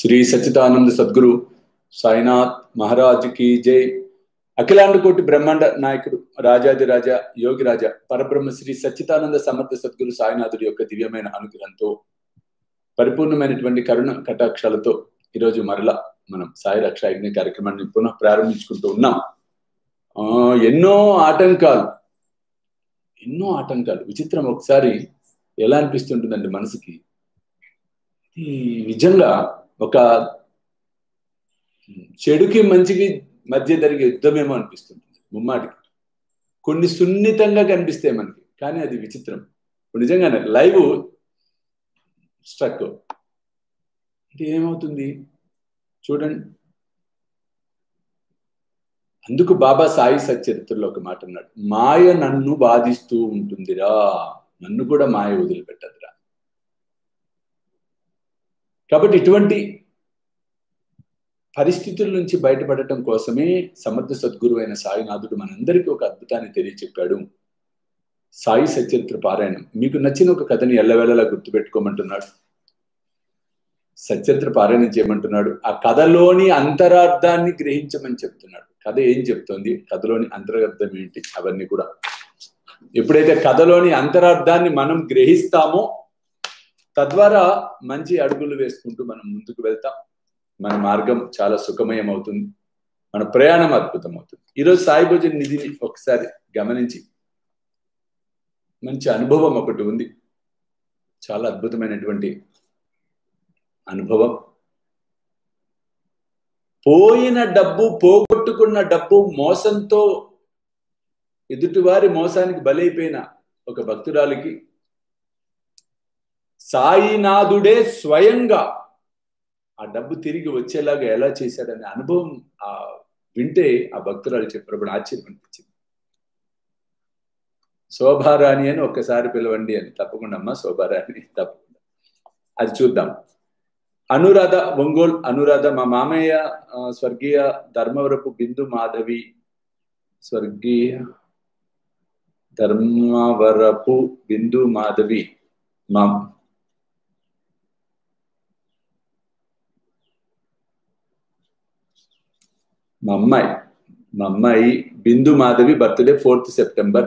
శ్రీ సచ్చిదానంద సద్గురు సాయినాథ్ మహారాజ్ కి జై అఖిలాండ కోటి బ్రహ్మాండ నాయకుడు రాజాది రాజా యోగి రాజా పరబ్రహ్మ శ్రీ సచ్చిదానంద సమర్థ సద్గురు సాయినాథుడి యొక్క దివ్యమైన అనుగ్రహంతో పరిపూర్ణమైనటువంటి కరుణ కటాక్షాలతో ఈరోజు మరలా మనం సాయి రక్ష యజ్ఞ కార్యక్రమాన్ని పునః ప్రారంభించుకుంటూ ఉన్నాం ఆ ఎన్నో ఆటంకాలు ఎన్నో ఆటంకాలు విచిత్రం ఒకసారి ఎలా అనిపిస్తుంటుందండి మనసుకి ఈ నిజంగా ఒక చెడుకి మంచికి మధ్య జరిగే యుద్ధమేమో అనిపిస్తుంటుంది ముమ్మాటికి కొన్ని సున్నితంగా కనిపిస్తాయి మనకి కానీ అది విచిత్రం నిజంగానే లైవ్ స్ట్రక్ అంటే ఏమవుతుంది చూడండి అందుకు బాబా సాయి సచరిత్రలో ఒక మాట అన్నాడు మాయ నన్ను బాధిస్తూ ఉంటుందిరా నన్ను కూడా మాయ వదిలిపెట్టదురా కాబట్టి ఇటువంటి పరిస్థితుల నుంచి బయటపడటం కోసమే సమర్థ సద్గురు అయిన సాయినాథుడు మనందరికీ ఒక అద్భుతాన్ని తెలియచెప్పాడు సాయి సచరిత్ర పారాయణం మీకు నచ్చిన ఒక కథని ఎల్లవేళలా గుర్తుపెట్టుకోమంటున్నాడు సచరిత్ర పారాయణం చేయమంటున్నాడు ఆ కథలోని అంతరార్థాన్ని గ్రహించమని చెప్తున్నాడు కథ ఏం చెప్తోంది కథలోని అంతరార్థం ఏంటి అవన్నీ కూడా ఎప్పుడైతే కథలోని అంతరార్థాన్ని మనం గ్రహిస్తామో తద్వారా మంచి అడుగులు వేసుకుంటూ మనం ముందుకు వెళ్తాం మన మార్గం చాలా సుఖమయం అవుతుంది మన ప్రయాణం అద్భుతం అవుతుంది ఈరోజు సాయి భోజన్ నిధిని ఒకసారి గమనించి మంచి అనుభవం ఒకటి ఉంది చాలా అద్భుతమైనటువంటి అనుభవం పోయిన డబ్బు పోగొట్టుకున్న డబ్బు మోసంతో ఎదుటివారి మోసానికి బలైపోయిన ఒక భక్తురాలికి సాయినాథుడే స్వయంగా ఆ డబ్బు తిరిగి వచ్చేలాగా ఎలా చేశాడనే అనుభవం ఆ వింటే ఆ భక్తురాలు చెప్పినప్పుడు ఆశ్చర్యం అనిపించింది శోభారాణి అని ఒక్కసారి పిలవండి అని తప్పకుండా అమ్మ శోభారాణి తప్పకుండా అది చూద్దాం అనురాధ ఒంగోల్ అనురాధ మా మామయ్య స్వర్గీయ ధర్మవరపు బిందు మాధవి స్వర్గీయ ధర్మవరపు బిందు మాధవి మా మా అమ్మాయి మా అమ్మాయి Bindu Madhavi birthday fourth September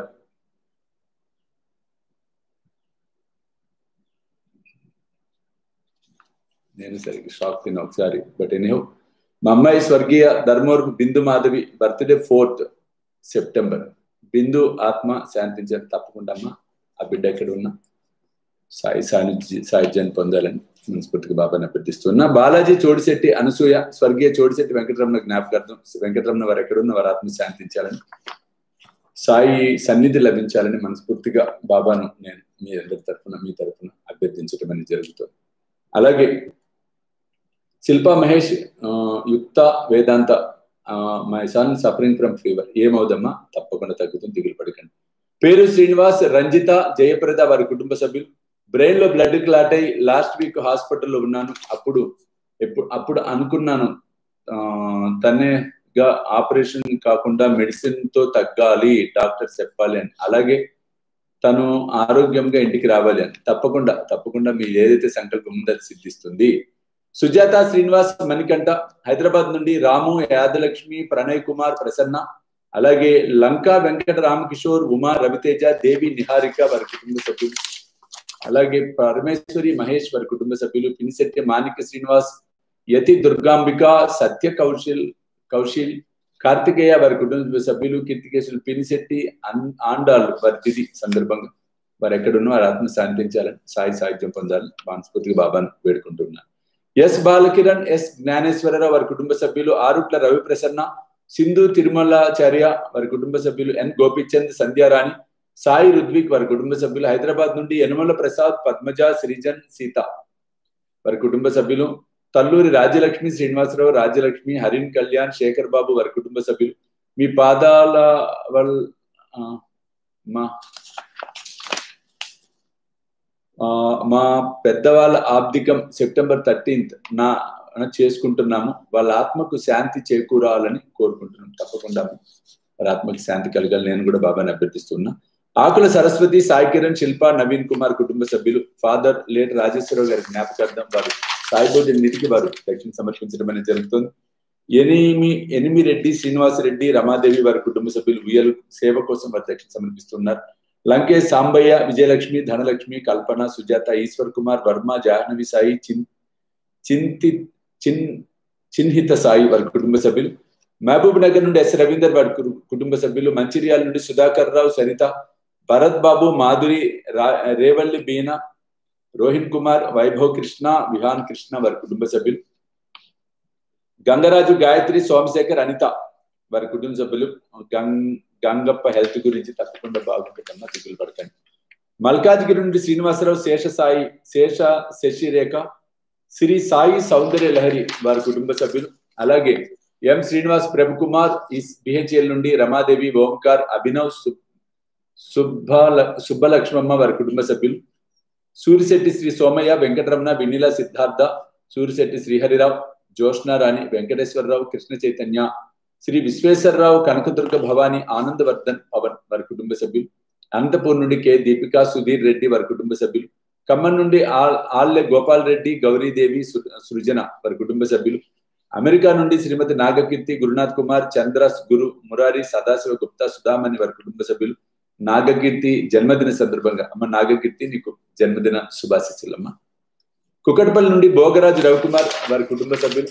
నేను సరిగ్గా షాక్ తిన్నా ఒకసారి బట్ ఎనీహో మా అమ్మాయి స్వర్గీయ Dharmavarapu Bindu Madhavi birthday fourth September Bindu ఆత్మ శాంతించని తప్పకుండా అమ్మ ఆ బిడ్డ ఎక్కడ ఉన్నా సాయి సాన్నిధ్య సాహిత్యాన్ని పొందాలని మనస్ఫూర్తిగా బాబాని అభ్యర్థిస్తున్నా బాలాజీ చోడిశెట్టి అనసూయ స్వర్గీయ చోడిశెట్టి వెంకటరమణ జ్ఞాపకార్థం వెంకటరమణ వారు ఎక్కడున్న వారి ఆత్మ శాంతించాలని సాయి సన్నిధి లభించాలని మనస్ఫూర్తిగా బాబాను నేను మీ అందరి తరఫున మీ తరఫున అభ్యర్థించడం అనేది జరుగుతుంది అలాగే Shilpa Mahesh Yukta Vedanta my son suffering from fever ఏమవుదమ్మా తప్పకుండా తగ్గుతుంది దిగులు పడకండి పేరు శ్రీనివాస్ రంజిత జయప్రద వారి కుటుంబ సభ్యులు బ్రెయిన్ లో బ్లడ్ క్లాట్ అయి లాస్ట్ వీక్ హాస్పిటల్లో ఉన్నాను అప్పుడు ఎప్పుడు అప్పుడు అనుకున్నాను తనేగా ఆపరేషన్ కాకుండా మెడిసిన్ తో తగ్గాలి డాక్టర్ చెప్పాలి అని అలాగే తను ఆరోగ్యంగా ఇంటికి రావాలి అని తప్పకుండా తప్పకుండా మీరు ఏదైతే సంకల్పం ఉందో అది సిద్ధిస్తుంది సుజాత శ్రీనివాస్ మణికంఠ హైదరాబాద్ నుండి రాము యాదలక్ష్మి ప్రణయ్ కుమార్ ప్రసన్న అలాగే లంకా వెంకట రామకిషోర్ ఉమా రవితేజ దేవి నిహారిక వారి కుటుంబ సభ్యులు అలాగే పరమేశ్వరి మహేష్ వారి కుటుంబ సభ్యులు పినిశెట్టి మాణిక్య శ్రీనివాస్ యతి దుర్గాంబిక సత్య కౌశల్ కౌశిల్ కార్తికేయ వారి కుటుంబ సభ్యులు కీర్తికేశులు పినిశెట్టి ఆండాలు వారి తిథి సందర్భంగా వారు ఎక్కడున్న వారి ఆత్మ శాంతించాలని సాయి సాహిత్యం పొందాలని మనస్ఫూర్తిగా బాబాను వేడుకుంటున్నాను ఎస్ బాలకిరణ్ ఎస్ జ్ఞానేశ్వరరావు వారి కుటుంబ సభ్యులు ఆరుట్ల రవి ప్రసన్న సింధు తిరుమలాచార్య వారి కుటుంబ సభ్యులు ఎన్ గోపిచంద్ సంధ్యారాణి సాయి రుద్విక్ వారి కుటుంబ సభ్యులు హైదరాబాద్ నుండి యనమల ప్రసాద్ పద్మజ శ్రీజన్ సీత వారి కుటుంబ సభ్యులు తల్లూరి రాజ్యలక్ష్మి శ్రీనివాసరావు రాజ్యలక్ష్మి హరిన్ కళ్యాణ్ శేఖర్ బాబు వారి కుటుంబ సభ్యులు మీ పాదాల వల్ మా మా పెద్దవాళ్ళ ఆబ్దికం సెప్టెంబర్ థర్టీన్త్ నా చేసుకుంటున్నాము వాళ్ళ ఆత్మకు శాంతి చేకూరాలని కోరుకుంటున్నాం తప్పకుండా వారి ఆత్మకి శాంతి కలగాలి నేను కూడా బాబాని అభ్యర్థిస్తున్నా ఆకుల సరస్వతి సాయి కిరణ్ శిల్ప నవీన్ కుమార్ కుటుంబ సభ్యులు ఫాదర్ లేట్ రాజేశ్వరరావు గారి జ్ఞాపకార్థం వారి సాయిబోజన్ నిధికి వారు దక్షిణ సమర్పించడం అనేది జరుగుతుంది ఎనిమి ఎనిమిరెడ్డి శ్రీనివాసరెడ్డి రమాదేవి వారి కుటుంబ సభ్యులు ఉయ్యలు సేవ కోసం వారు దక్షిణ సమర్పిస్తున్నారు లంకేష్ సాంబయ్య విజయలక్ష్మి ధనలక్ష్మి కల్పన సుజాత ఈశ్వర్ కుమార్ వర్మ జాహ్నవి సాయి చిన్ చింతి చిన్ చిన్హిత సాయి వారి కుటుంబ సభ్యులు మహబూబ్ నగర్ నుండి ఎస్ రవీందర్ వారి కుటుంబ సభ్యులు మంచిర్యాల నుండి సుధాకర్ రావు సరిత భరత్ బాబు మాధురి రేవల్లి బీనా రోహిన్ కుమార్ వైభవ్ కృష్ణ విహాన్ కృష్ణ వారి కుటుంబ సభ్యులు గంగరాజు గాయత్రి సోమశేఖర్ అనిత వారి కుటుంబ సభ్యులు గంగ్ గంగప్ప హెల్త్ గురించి తప్పకుండా బాగుంటుందన్న దిగులు పడకండి మల్కాజ్గిరి నుండి శ్రీనివాసరావు శేష సాయి శేష శశిరేఖ శ్రీ సాయి సౌందర్య లహరి వారి కుటుంబ సభ్యులు అలాగే ఎం శ్రీనివాస్ ప్రభుకుమార్ బిహెచ్ఎల్ నుండి రమాదేవి ఓంకార్ అభినవ్ సుబ్బ సుబ్బలక్ష్మమ్మ వారి కుటుంబ సభ్యులు సూరిశెట్టి శ్రీ సోమయ్య వెంకటరమణ వెన్నెల సిద్ధార్థ సూరిశెట్టి శ్రీహరిరావు జోష్నారాణి వెంకటేశ్వరరావు కృష్ణ చైతన్య శ్రీ విశ్వేశ్వరరావు కనకదుర్గ భవాని ఆనందవర్ధన్ పవన్ వారి కుటుంబ సభ్యులు అనంతపూర్ నుండి కె దీపిక సుధీర్ రెడ్డి వారి కుటుంబ సభ్యులు ఖమ్మం నుండి ఆల్లె గోపాల్ రెడ్డి గౌరీదేవి సృజన వారి కుటుంబ సభ్యులు అమెరికా నుండి శ్రీమతి నాగకీర్తి గురునాథ్ కుమార్ చంద్రస్ గురు మురారి సదాశివ గుప్తా సుధామణి వారి కుటుంబ సభ్యులు నాగకీర్తి జన్మదిన సందర్భంగా అమ్మ నాగకీర్తి నీకు జన్మదిన శుభాశిస్సులమ్మ కుకట్పల్లి నుండి భోగరాజు రవికుమార్ వారి కుటుంబ సభ్యులు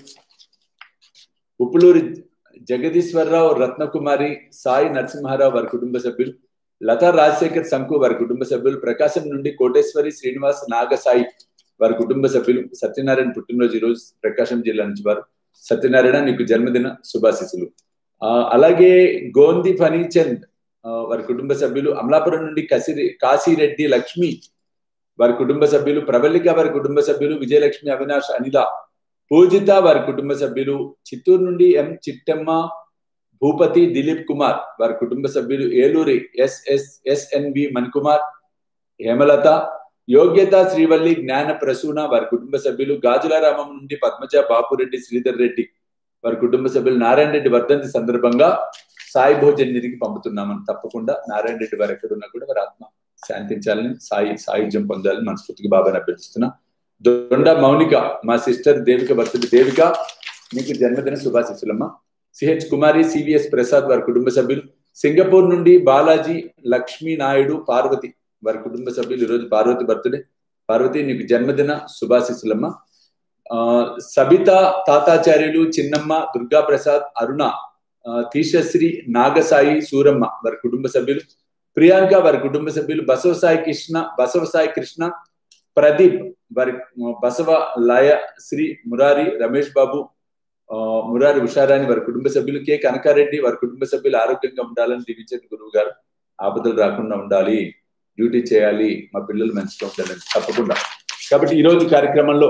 ఉప్పులూరి జగదీశ్వరరావు రత్నకుమారి సాయి నరసింహారావు వారి కుటుంబ సభ్యులు లతా రాజశేఖర్ శంకు వారి కుటుంబ సభ్యులు ప్రకాశం నుండి కోటేశ్వరి శ్రీనివాస్ నాగసాయి వారి కుటుంబ సభ్యులు సత్యనారాయణ పుట్టినరోజు ఈరోజు ప్రకాశం జిల్లా నుంచి వారు సత్యనారాయణ నీకు జన్మదిన శుభాశిస్సులు అలాగే గోంది ఫనీచంద్ వారి కుటుంబ సభ్యులు అమలాపురం నుండి కసిరి కాశీరెడ్డి లక్ష్మి వారి కుటుంబ సభ్యులు ప్రవల్లిక వారి కుటుంబ సభ్యులు విజయలక్ష్మి అవినాష్ అనిల పూజిత వారి కుటుంబ సభ్యులు చిత్తూరు నుండి ఎం చిట్టమ్మ భూపతి దిలీప్ కుమార్ వారి కుటుంబ సభ్యులు ఏలూరి ఎస్ఎస్ ఎస్ఎన్బి మణికుమార్ హేమలత యోగ్యత శ్రీవల్లి జ్ఞాన ప్రసూన వారి కుటుంబ సభ్యులు గాజులారామం నుండి పద్మజ బాపురెడ్డి శ్రీధర్ రెడ్డి వారి కుటుంబ సభ్యులు నారాయణ రెడ్డి వర్ధంతి సందర్భంగా సాయి భోజన్ నిధికి పంపుతున్నామని తప్పకుండా నారాయణ రెడ్డి వారు ఎక్కడున్నా కూడా వారి ఆత్మ శాంతించాలని సాయి సాయుధ్యం పొందాలని మనస్ఫూర్తిగా బాబాని అభ్యర్థిస్తున్నా దొండ మౌనిక మా సిస్టర్ దేవిక బర్త్డే దేవిక మీకు జన్మదిన శుభాశిస్సులమ్మ సిహెచ్ కుమారి సివిఎస్ ప్రసాద్ వారి కుటుంబ సభ్యులు సింగపూర్ నుండి బాలాజీ లక్ష్మీ నాయుడు పార్వతి వారి కుటుంబ సభ్యులు ఈరోజు పార్వతి బర్త్డే పార్వతి నీకు జన్మదిన శుభాశిస్సులమ్మ సబిత తాతాచార్యులు చిన్నమ్మ దుర్గా ప్రసాద్ అరుణ తీశశ్రీ నాగసాయి సూరమ్మ వారి కుటుంబ సభ్యులు ప్రియాంక వారి కుటుంబ సభ్యులు బసవసాయి కృష్ణ బసవసాయి కృష్ణ ప్రదీప్ వారి బసవ లయ శ్రీ మురారి రమేష్ బాబు మురారి ఉషారాణి వారి కుటుంబ సభ్యులు కె కనకారెడ్డి వారి కుటుంబ సభ్యులు ఆరోగ్యంగా ఉండాలని దీవించండి గురువు గారు ఆపదలు రాకుండా ఉండాలి డ్యూటీ చేయాలి మా పిల్లలు మంచిగా ఉండాలని తప్పకుండా కాబట్టి ఈ రోజు కార్యక్రమంలో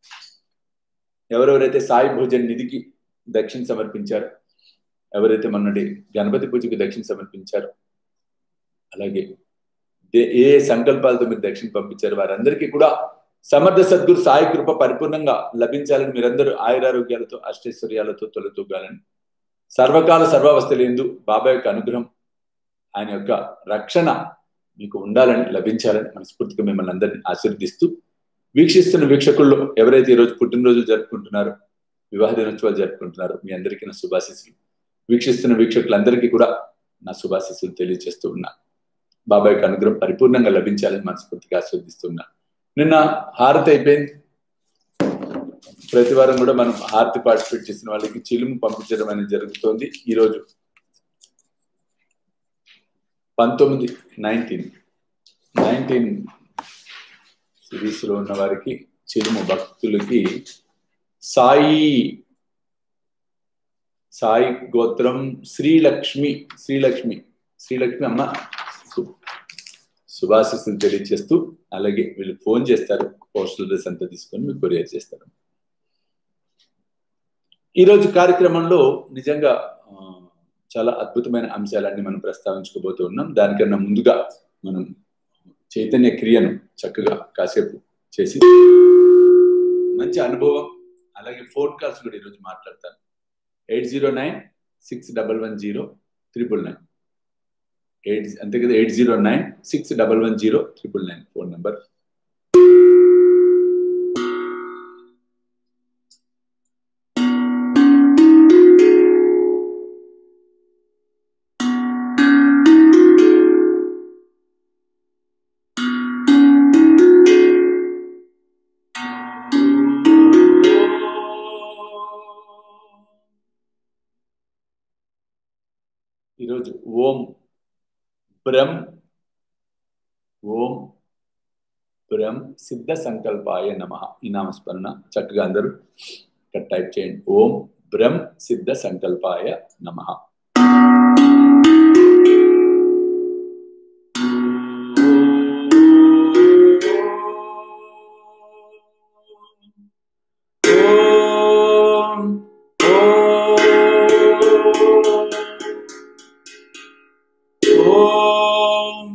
ఎవరెవరైతే సాయి భోజన్ నిధికి దక్షిణ సమర్పించారో ఎవరైతే మొన్నటి గణపతి పూజకి దక్షిణ సమర్పించారో అలాగే ఏ సంకల్పాలతో మీరు దక్షిణ పంపించారు వారందరికీ కూడా సమర్థ సద్గురు సాయి కృప పరిపూర్ణంగా లభించాలని మీరందరూ ఆయురారోగ్యాలతో అష్టైశ్వర్యాలతో తొలతూగాలని సర్వకాల సర్వావస్థలందు బాబా యొక్క అనుగ్రహం ఆయన యొక్క రక్షణ మీకు ఉండాలని లభించాలని మనస్ఫూర్తిగా మిమ్మల్ని అందరినీ ఆశీర్దిస్తూ వీక్షిస్తున్న వీక్షకుల్లో ఎవరైతే ఈరోజు పుట్టినరోజులు జరుపుకుంటున్నారో వివాహ దినోత్సవాలు జరుపుకుంటున్నారో మీ అందరికీ నా శుభాశీస్సులు వీక్షిస్తున్న వీక్షకులందరికీ కూడా నా శుభాశీస్సులు తెలియజేస్తూ ఉన్నాను బాబాయ్ యొక్క అనుగ్రహం పరిపూర్ణంగా లభించాలని మనస్ఫూర్తిగా ఆస్వాదిస్తున్నా నిన్న హారతి అయిపోయింది ప్రతి వారం కూడా మనం హారతి పార్టిసిపేట్ చేసిన వాళ్ళకి చిలుము పంపించడం అనేది జరుగుతోంది ఈరోజు పంతొమ్మిది నైన్టీన్ నైన్టీన్ సిరీస్ లో ఉన్న వారికి చిలుము భక్తులకి సాయి సాయి గోత్రం శ్రీలక్ష్మి శ్రీలక్ష్మి శ్రీలక్ష్మి అమ్మ శుభాశిస్సులు తెలియజేస్తూ అలాగే వీళ్ళు ఫోన్ చేస్తారు పోస్టల్ డ్రెస్ అంతా తీసుకొని మీకు కొరియర్ చేస్తారు ఈరోజు కార్యక్రమంలో నిజంగా చాలా అద్భుతమైన అంశాలన్నీ మనం ప్రస్తావించుకోబోతూ ఉన్నాం దానికన్నా ముందుగా మనం చైతన్య క్రియను చక్కగా కాసేపు చేసి మంచి అనుభవం అలాగే ఫోన్ కాల్స్ కూడా ఈరోజు మాట్లాడతాను eight zero nine six double one zero triple nine eight అంతే కదా eight zero nine six double one zero triple nine phone number ఓం బ్రం ఓం బ్రం సిద్ధ సంకల్పాయ నమ ఈ నామస్మరణ చక్కగా అందరూ ఇక్కడ టైప్ చేయండి ఓం బ్రం సిద్ధ సంకల్పాయ నమ ఓం ఓం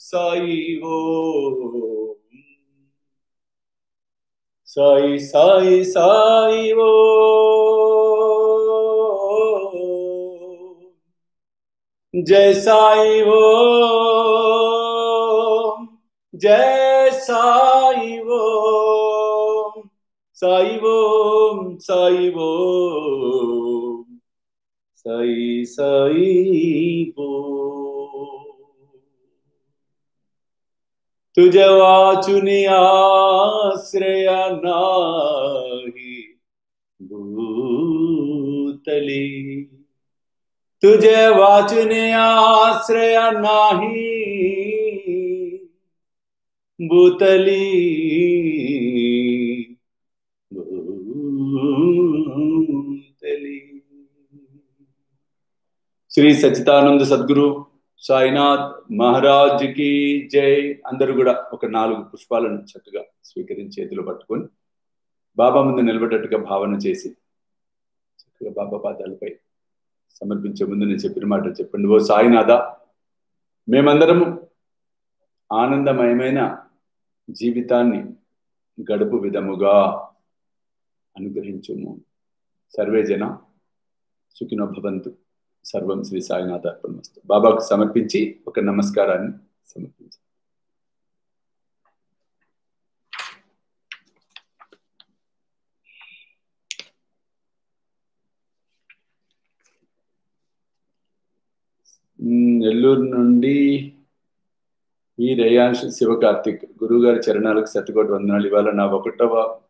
సాయి ఓం సాయి సాయి సాయి ఓం జయ సాయి ఓం జయ సాయి ఓం సాయి ఓం సాయి ఓం సాయి సాయి ఓం तुझ वाचुनि आश्रय नाही भूतली तुझे वाचुनि आश्रय नाही भूतली భూతలి శ్రీ సచ్చిదానంద సద్గురు సాయినాథ్ మహారాజ్ కి జై అందరూ కూడా ఒక నాలుగు పుష్పాలను చక్కగా స్వీకరించి చేతిలో పట్టుకొని బాబా ముందు నిలబడ్డట్టుగా భావన చేసి చక్కగా బాబా పాదాలపై సమర్పించే ముందు నేను చెప్పిన మాట చెప్పండి ఓ సాయినాథ మేమందరము ఆనందమయమైన జీవితాన్ని గడుపు విధముగా అనుగ్రహించుము సర్వే జన సుఖినో భవంతు సర్వం శ్రీ సాయినాథ అర్పణమస్తు బాబాకు సమర్పించి ఒక నమస్కారాన్ని సమర్పించి నెల్లూరు నుండి ఈ రేయాంశ్ శివకార్తిక్ గురువు గారి చరణాలకు సతికోటి వందనాలు ఇవాళ నా ఒకటవ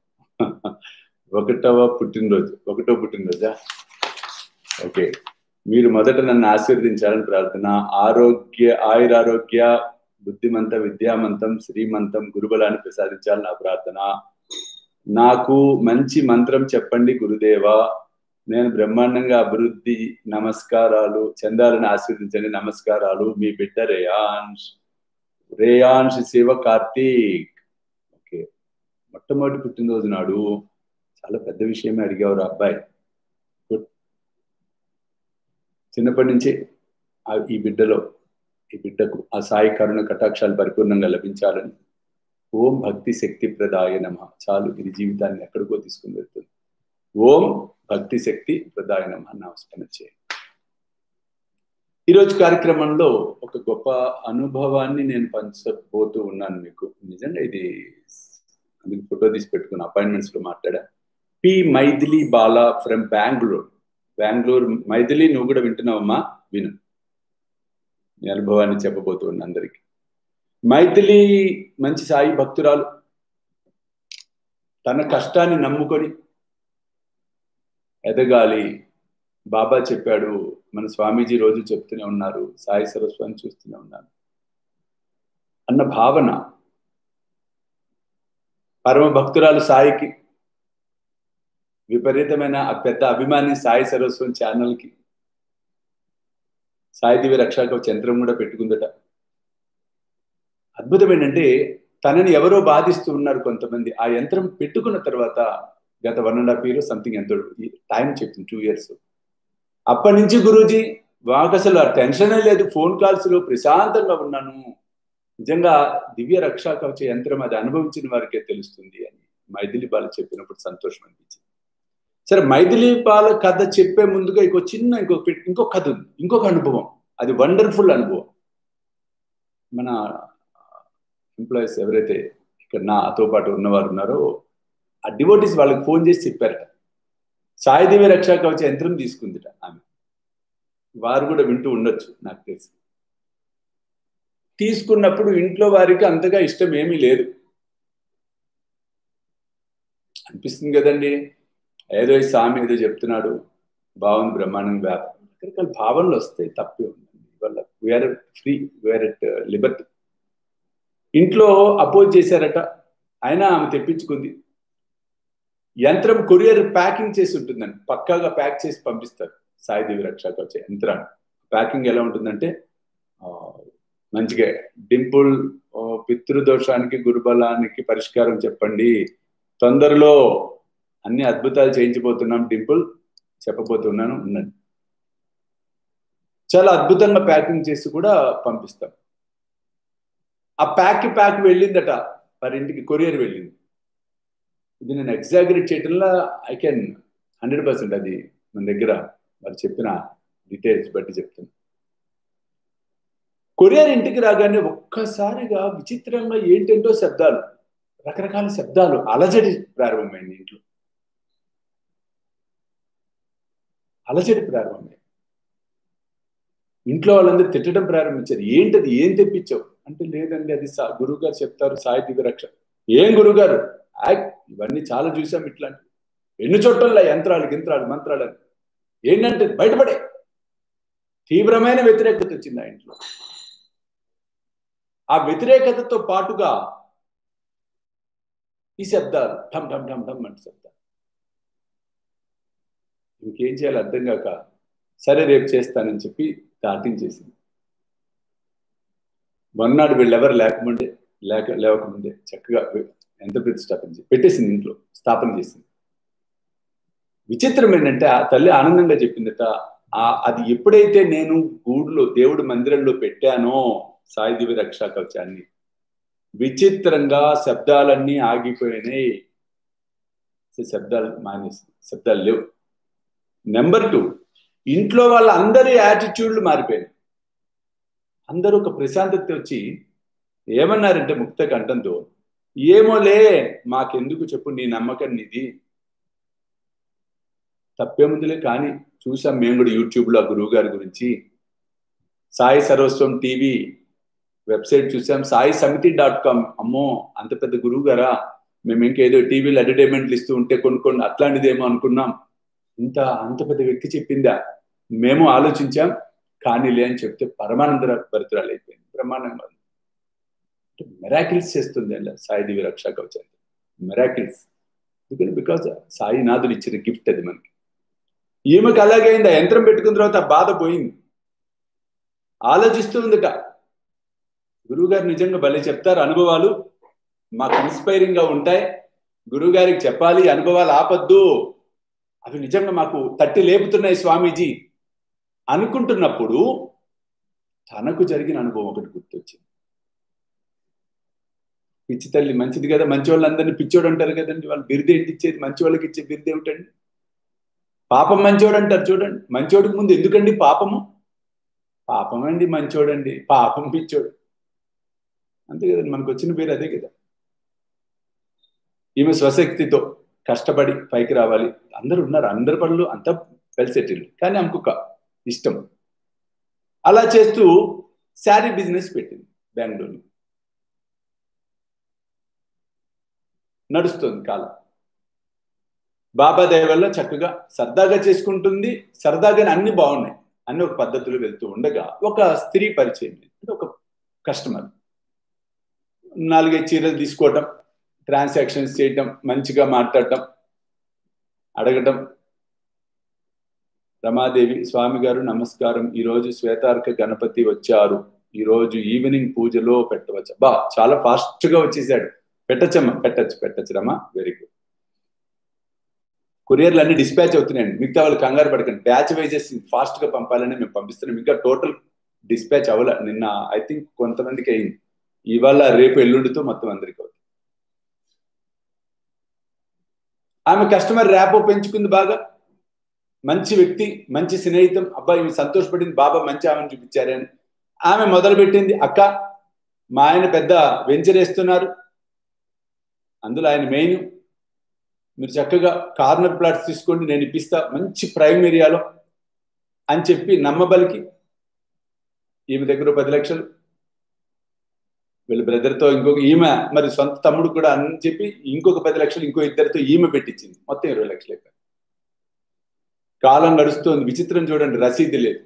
ఒకటవ పుట్టినరోజు ఒకటో పుట్టినరోజా ఓకే మీరు మొదట నన్ను ఆశీర్వదించాలని ప్రార్థన ఆరోగ్య ఆయురారోగ్య బుద్ధిమంత విద్యామంతం శ్రీమంతం గురుబలాన్ని ప్రసాదించాలని నా ప్రార్థన నాకు మంచి మంత్రం చెప్పండి గురుదేవా నేను బ్రహ్మాండంగా అభివృద్ధి నమస్కారాలు చందాలను ఆశీర్వదించండి నమస్కారాలు మీ బిడ్డ రేయాన్ష్ రేయాన్ష్ శివ కార్తీక్ ఓకే మొట్టమొదటి పుట్టినరోజు నాడు చాలా పెద్ద విషయమే అడిగేవారు అబ్బాయి చిన్నప్పటి నుంచి ఈ బిడ్డలో ఈ బిడ్డకు ఆ సాయి కరుణ కటాక్షాలు పరిపూర్ణంగా లభించాలని ఓం భక్తి శక్తి ప్రదాయ నమ చాలు ఇది జీవితాన్ని ఎక్కడికో తీసుకుని వెళ్తుంది ఓం భక్తి శక్తి ప్రదాయ నమ నమస్కారం చేయండి ఈరోజు కార్యక్రమంలో ఒక గొప్ప అనుభవాన్ని నేను పంచబోతూ ఉన్నాను మీకు నిజంగా ఇది అందుకు ఫోటో తీసి పెట్టుకున్న అపాయింట్మెంట్స్ లో మాట్లాడా పి మైథిలి బాలా ఫ్రమ్ బెంగళూరు బెంగళూరు మైథిలి నువ్వు కూడా వింటున్నావమ్మా విను నీ అనుభవాన్ని చెప్పబోతున్నా అందరికి మైథిలి మంచి సాయి భక్తురాలు తన కష్టాన్ని నమ్ముకొని ఎదగాలి బాబా చెప్పాడు మన స్వామీజీ రోజు చెప్తూనే ఉన్నారు సాయి సరస్వామి చూస్తూనే ఉన్నాను అన్న భావన పరమ భక్తురాలు సాయికి విపరీతమైన పెద్ద అభిమాని సాయి సరస్వం ఛానల్కి సాయిదేవి రక్షాకవచ యంత్రం కూడా పెట్టుకుందట అద్భుతం ఏంటంటే తనని ఎవరో బాధిస్తూ ఉన్నారు కొంతమంది ఆ యంత్రం పెట్టుకున్న తర్వాత గత one and half year something ఎంత టైం చెప్తుంది టూ ఇయర్స్ అప్పటి నుంచి గురూజీ మాకు అసలు ఆ టెన్షనే లేదు ఫోన్ కాల్స్లో ప్రశాంతంగా ఉన్నాను నిజంగా దివ్య రక్షా కవచ యంత్రం అది అనుభవించిన వారికే తెలుస్తుంది అని మైథిలి బాల చెప్పినప్పుడు సంతోషం అనిపించింది సరే మైథిలి బాల కథ చెప్పే ముందుగా ఇంకో చిన్న ఇంకొక ఇంకొక కథ ఉంది ఇంకొక అనుభవం అది వండర్ఫుల్ అనుభవం మన ఎంప్లాయీస్ ఎవరైతే ఇక్కడ నాతో పాటు ఉన్నవారు ఉన్నారో ఆ డివోటీస్ వాళ్ళకి ఫోన్ చేసి చెప్పారట సాయిదేవి రక్షా కవచ యంత్రం తీసుకుందిట ఆమె వారు కూడా వింటూ ఉండొచ్చు నాకు తెలిసి తీసుకున్నప్పుడు ఇంట్లో వారికి అంతగా ఇష్టం ఏమీ లేదు అనిపిస్తుంది కదండి ఏదో ఈ స్వామి ఏదో చెప్తున్నాడు బాగుంది బ్రహ్మాండం వ్యాపం రకరకాల భావనలు వస్తాయి తప్పే ఉందండి ఇవాళ we are free we are at liberty ఇంట్లో అపోజ్ చేశారట అయినా ఆమె తెప్పించుకుంది యంత్రం కొరియర్ ప్యాకింగ్ చేసి ఉంటుందండి పక్కాగా ప్యాక్ చేసి పంపిస్తారు సాయిదేవి రక్షాకు వచ్చే యంత్రాన్ని ప్యాకింగ్ ఎలా ఉంటుందంటే మంచిగా డింపుల్ పితృదోషానికి గురుబలానికి పరిష్కారం చెప్పండి తొందరలో అన్ని అద్భుతాలు చేయించబోతున్నాం డింపుల్ చెప్పబోతున్నాను ఉన్నది చాలా అద్భుతంగా ప్యాకింగ్ చేసి కూడా పంపిస్తాం ఆ ప్యాక్ ప్యాక్ వెళ్ళిందట వారి ఇంటికి కొరియర్ వెళ్ళింది ఇది నేను ఎగ్జాగరేట్ చేయటంలో ఐ కెన్ హండ్రెడ్ పర్సెంట్ అది మన దగ్గర వారు చెప్పిన డీటెయిల్స్ బట్టి చెప్తాను కొరియర్ ఇంటికి రాగానే ఒక్కసారిగా విచిత్రంగా ఏంటంటో శబ్దాలు రకరకాల శబ్దాలు అలజడి ప్రారంభమైంది ఇంట్లో అలజడి ప్రారంభమైంది ఇంట్లో వాళ్ళందరూ తిట్టడం ప్రారంభించారు ఏంటది ఏం తెప్పించావు అంటే లేదండి అది సా గురువు గారు చెప్తారు సాయి దివ్యరక్ష ఏం గురుగారు ఇవన్నీ చాలా చూసాం ఇట్లాంటి ఎన్ని చోట్ల యంత్రాలు గింత్రాలు మంత్రాలు ఏంటంటే బయటపడే తీవ్రమైన వ్యతిరేకత వచ్చింది ఆ ఇంట్లో ఆ వ్యతిరేకతతో పాటుగా ఈ శబ్దాలు ఠమ్ ఠమ్ ఠమ్ ఠమ్ అంటే శబ్దాలు ఇంకేం చేయాలి అర్థం కాక సరే రేపు చేస్తానని చెప్పి దాటించేసింది మొన్నాడు వీళ్ళెవరు లేకముందే లేక లేవకముందే చక్కగా ఎంత ప్రతిష్టాపన పెట్టేసింది ఇంట్లో స్థాపన చేసింది విచిత్రం ఏంటంటే ఆ తల్లి ఆనందంగా చెప్పిందట ఆ అది ఎప్పుడైతే నేను గూడులో దేవుడి మందిరంలో పెట్టానో సాయి దివి రక్షా కవచాన్ని విచిత్రంగా శబ్దాలన్నీ ఆగిపోయినాయి శబ్దాలు మానేసి శబ్దాలు లేవు నెంబర్ టూ ఇంట్లో వాళ్ళ అందరి యాటిట్యూడ్లు మారిపోయినాయి అందరూ ఒక ప్రశాంతత వచ్చి ఏమన్నారంటే ముక్త కంఠంతో ఏమోలే మాకెందుకు చెప్పు నీ నమ్మకం నీది తప్పేముందులే కానీ చూసాం మేము కూడా యూట్యూబ్లో ఆ గురువు గారి గురించి సాయి సర్వస్వం టీవీ వెబ్సైట్ చూసాం సాయి సమితి డాట్ కామ్ అమ్మో అంత పెద్ద గురువు గారా మేము ఇంకేదో టీవీలో అడ్వర్టైజ్మెంట్లు ఇస్తూ ఉంటే కొనుక్కోండి అట్లాంటిదేమో అనుకున్నాం ఇంత అంత పెద్ద వ్యక్తి చెప్పిందా మేము ఆలోచించాం కానీ లే అని చెప్తే పరమానంద భరితురాలు అయిపోయింది బ్రహ్మాండంగా మెరాకిల్స్ చేస్తుంది అలా సాయి దివి రక్షా కవచం మెరాకిల్స్ ఎందుకంటే బికాస్ సాయినాథుడు ఇచ్చిన గిఫ్ట్ అది మనకి ఈమెకు అలాగే అయింది ఆ యంత్రం పెట్టుకున్న తర్వాత ఆ బాధ పోయింది ఆలోచిస్తూ ఉందిట గురువుగారు నిజంగా భలే చెప్తారు అనుభవాలు మాకు ఇన్స్పైరింగ్ గా ఉంటాయి గురువుగారికి చెప్పాలి అనుభవాలు ఆపద్దు అవి నిజంగా మాకు తట్టి లేపుతున్నాయి స్వామీజీ అనుకుంటున్నప్పుడు తనకు జరిగిన అనుభవం ఒకటి గుర్తొచ్చింది పిచ్చి తల్లి మంచిది కదా మంచి వాళ్ళందరినీ పిచ్చోడు అంటారు కదండి వాళ్ళు బిరుదు ఏంటి ఇచ్చేది మంచి వాళ్ళకి ఇచ్చే బిరుదు ఏమిటండి పాపం మంచోడు అంటారు చూడండి మంచోడికి ముందు ఎందుకండి పాపము పాపం అండి మంచోడండి పాపం పిచ్చోడు అంతే కదండి మనకు వచ్చిన పేరు అదే కదా ఈమె స్వశక్తితో కష్టపడి పైకి రావాలి అందరు ఉన్నారు అందరి పనులు అంతా వెల్ సెటిల్ కానీ ఆమెకు ఇష్టం అలా చేస్తూ శారీ బిజినెస్ పెట్టింది బెంగళూరు నడుస్తుంది కాలం బాబా దయవల్ల చక్కగా సరదాగా చేసుకుంటుంది సరదాగానే అన్ని బాగున్నాయి అన్ని ఒక పద్ధతిలో వెళ్తూ ఉండగా ఒక స్త్రీ పరిచయం ఒక కస్టమర్ నాలుగైదు చీరలు తీసుకోవటం ట్రాన్సాక్షన్స్ చేయటం మంచిగా మాట్లాడటం అడగటం రమాదేవి స్వామి గారు నమస్కారం ఈరోజు శ్వేతార్క గణపతి వచ్చారు ఈరోజు ఈవినింగ్ పూజలో పెట్టవచ్చు బా చాలా ఫాస్ట్గా వచ్చేసాడు పెట్టచ్చమ్మా పెట్టచ్చు పెట్టచ్చు రమా వెరీ గుడ్ కొరియర్లు అన్ని డిస్పాచ్ అవుతున్నాయండి మిగతా వాళ్ళు కంగారు పడకండి బ్యాచ్ వైజెస్ ఫాస్ట్ గా పంపాలని మేము పంపిస్తున్నాం ఇంకా టోటల్ డిస్పాచ్ అవ్వలే నిన్న ఐ థింక్ కొంతమందికి అయింది ఇవాళ రేపు ఎల్లుండితో మొత్తం అందరికి అవుతుంది ఆమె కస్టమర్ ర్యాపో పెంచుకుంది బాగా మంచి వ్యక్తి మంచి స్నేహితం అబ్బాయి ఈమె సంతోషపడింది బాబా మంచి ఆమెను చూపించారని ఆమె మొదలుపెట్టింది అక్క మా ఆయన పెద్ద వెంచర్ వేస్తున్నారు అందులో ఆయన మెయిన్ మీరు చక్కగా కార్నర్ ప్లాట్స్ తీసుకోండి నేను ఇప్పిస్తా మంచి ప్రైమ్ ఏరియాలో అని చెప్పి నమ్మబలికి ఈమె దగ్గర పది లక్షలు వీళ్ళ బ్రదర్తో ఇంకొక ఈమె మరి సొంత తమ్ముడు కూడా అని చెప్పి ఇంకొక పది లక్షలు ఇంకో ఇద్దరితో ఈమె పెట్టించింది మొత్తం ఇరవై లక్షలు అయిపోయి కాలం గడుస్తోంది విచిత్రం చూడండి రసీదు లేదు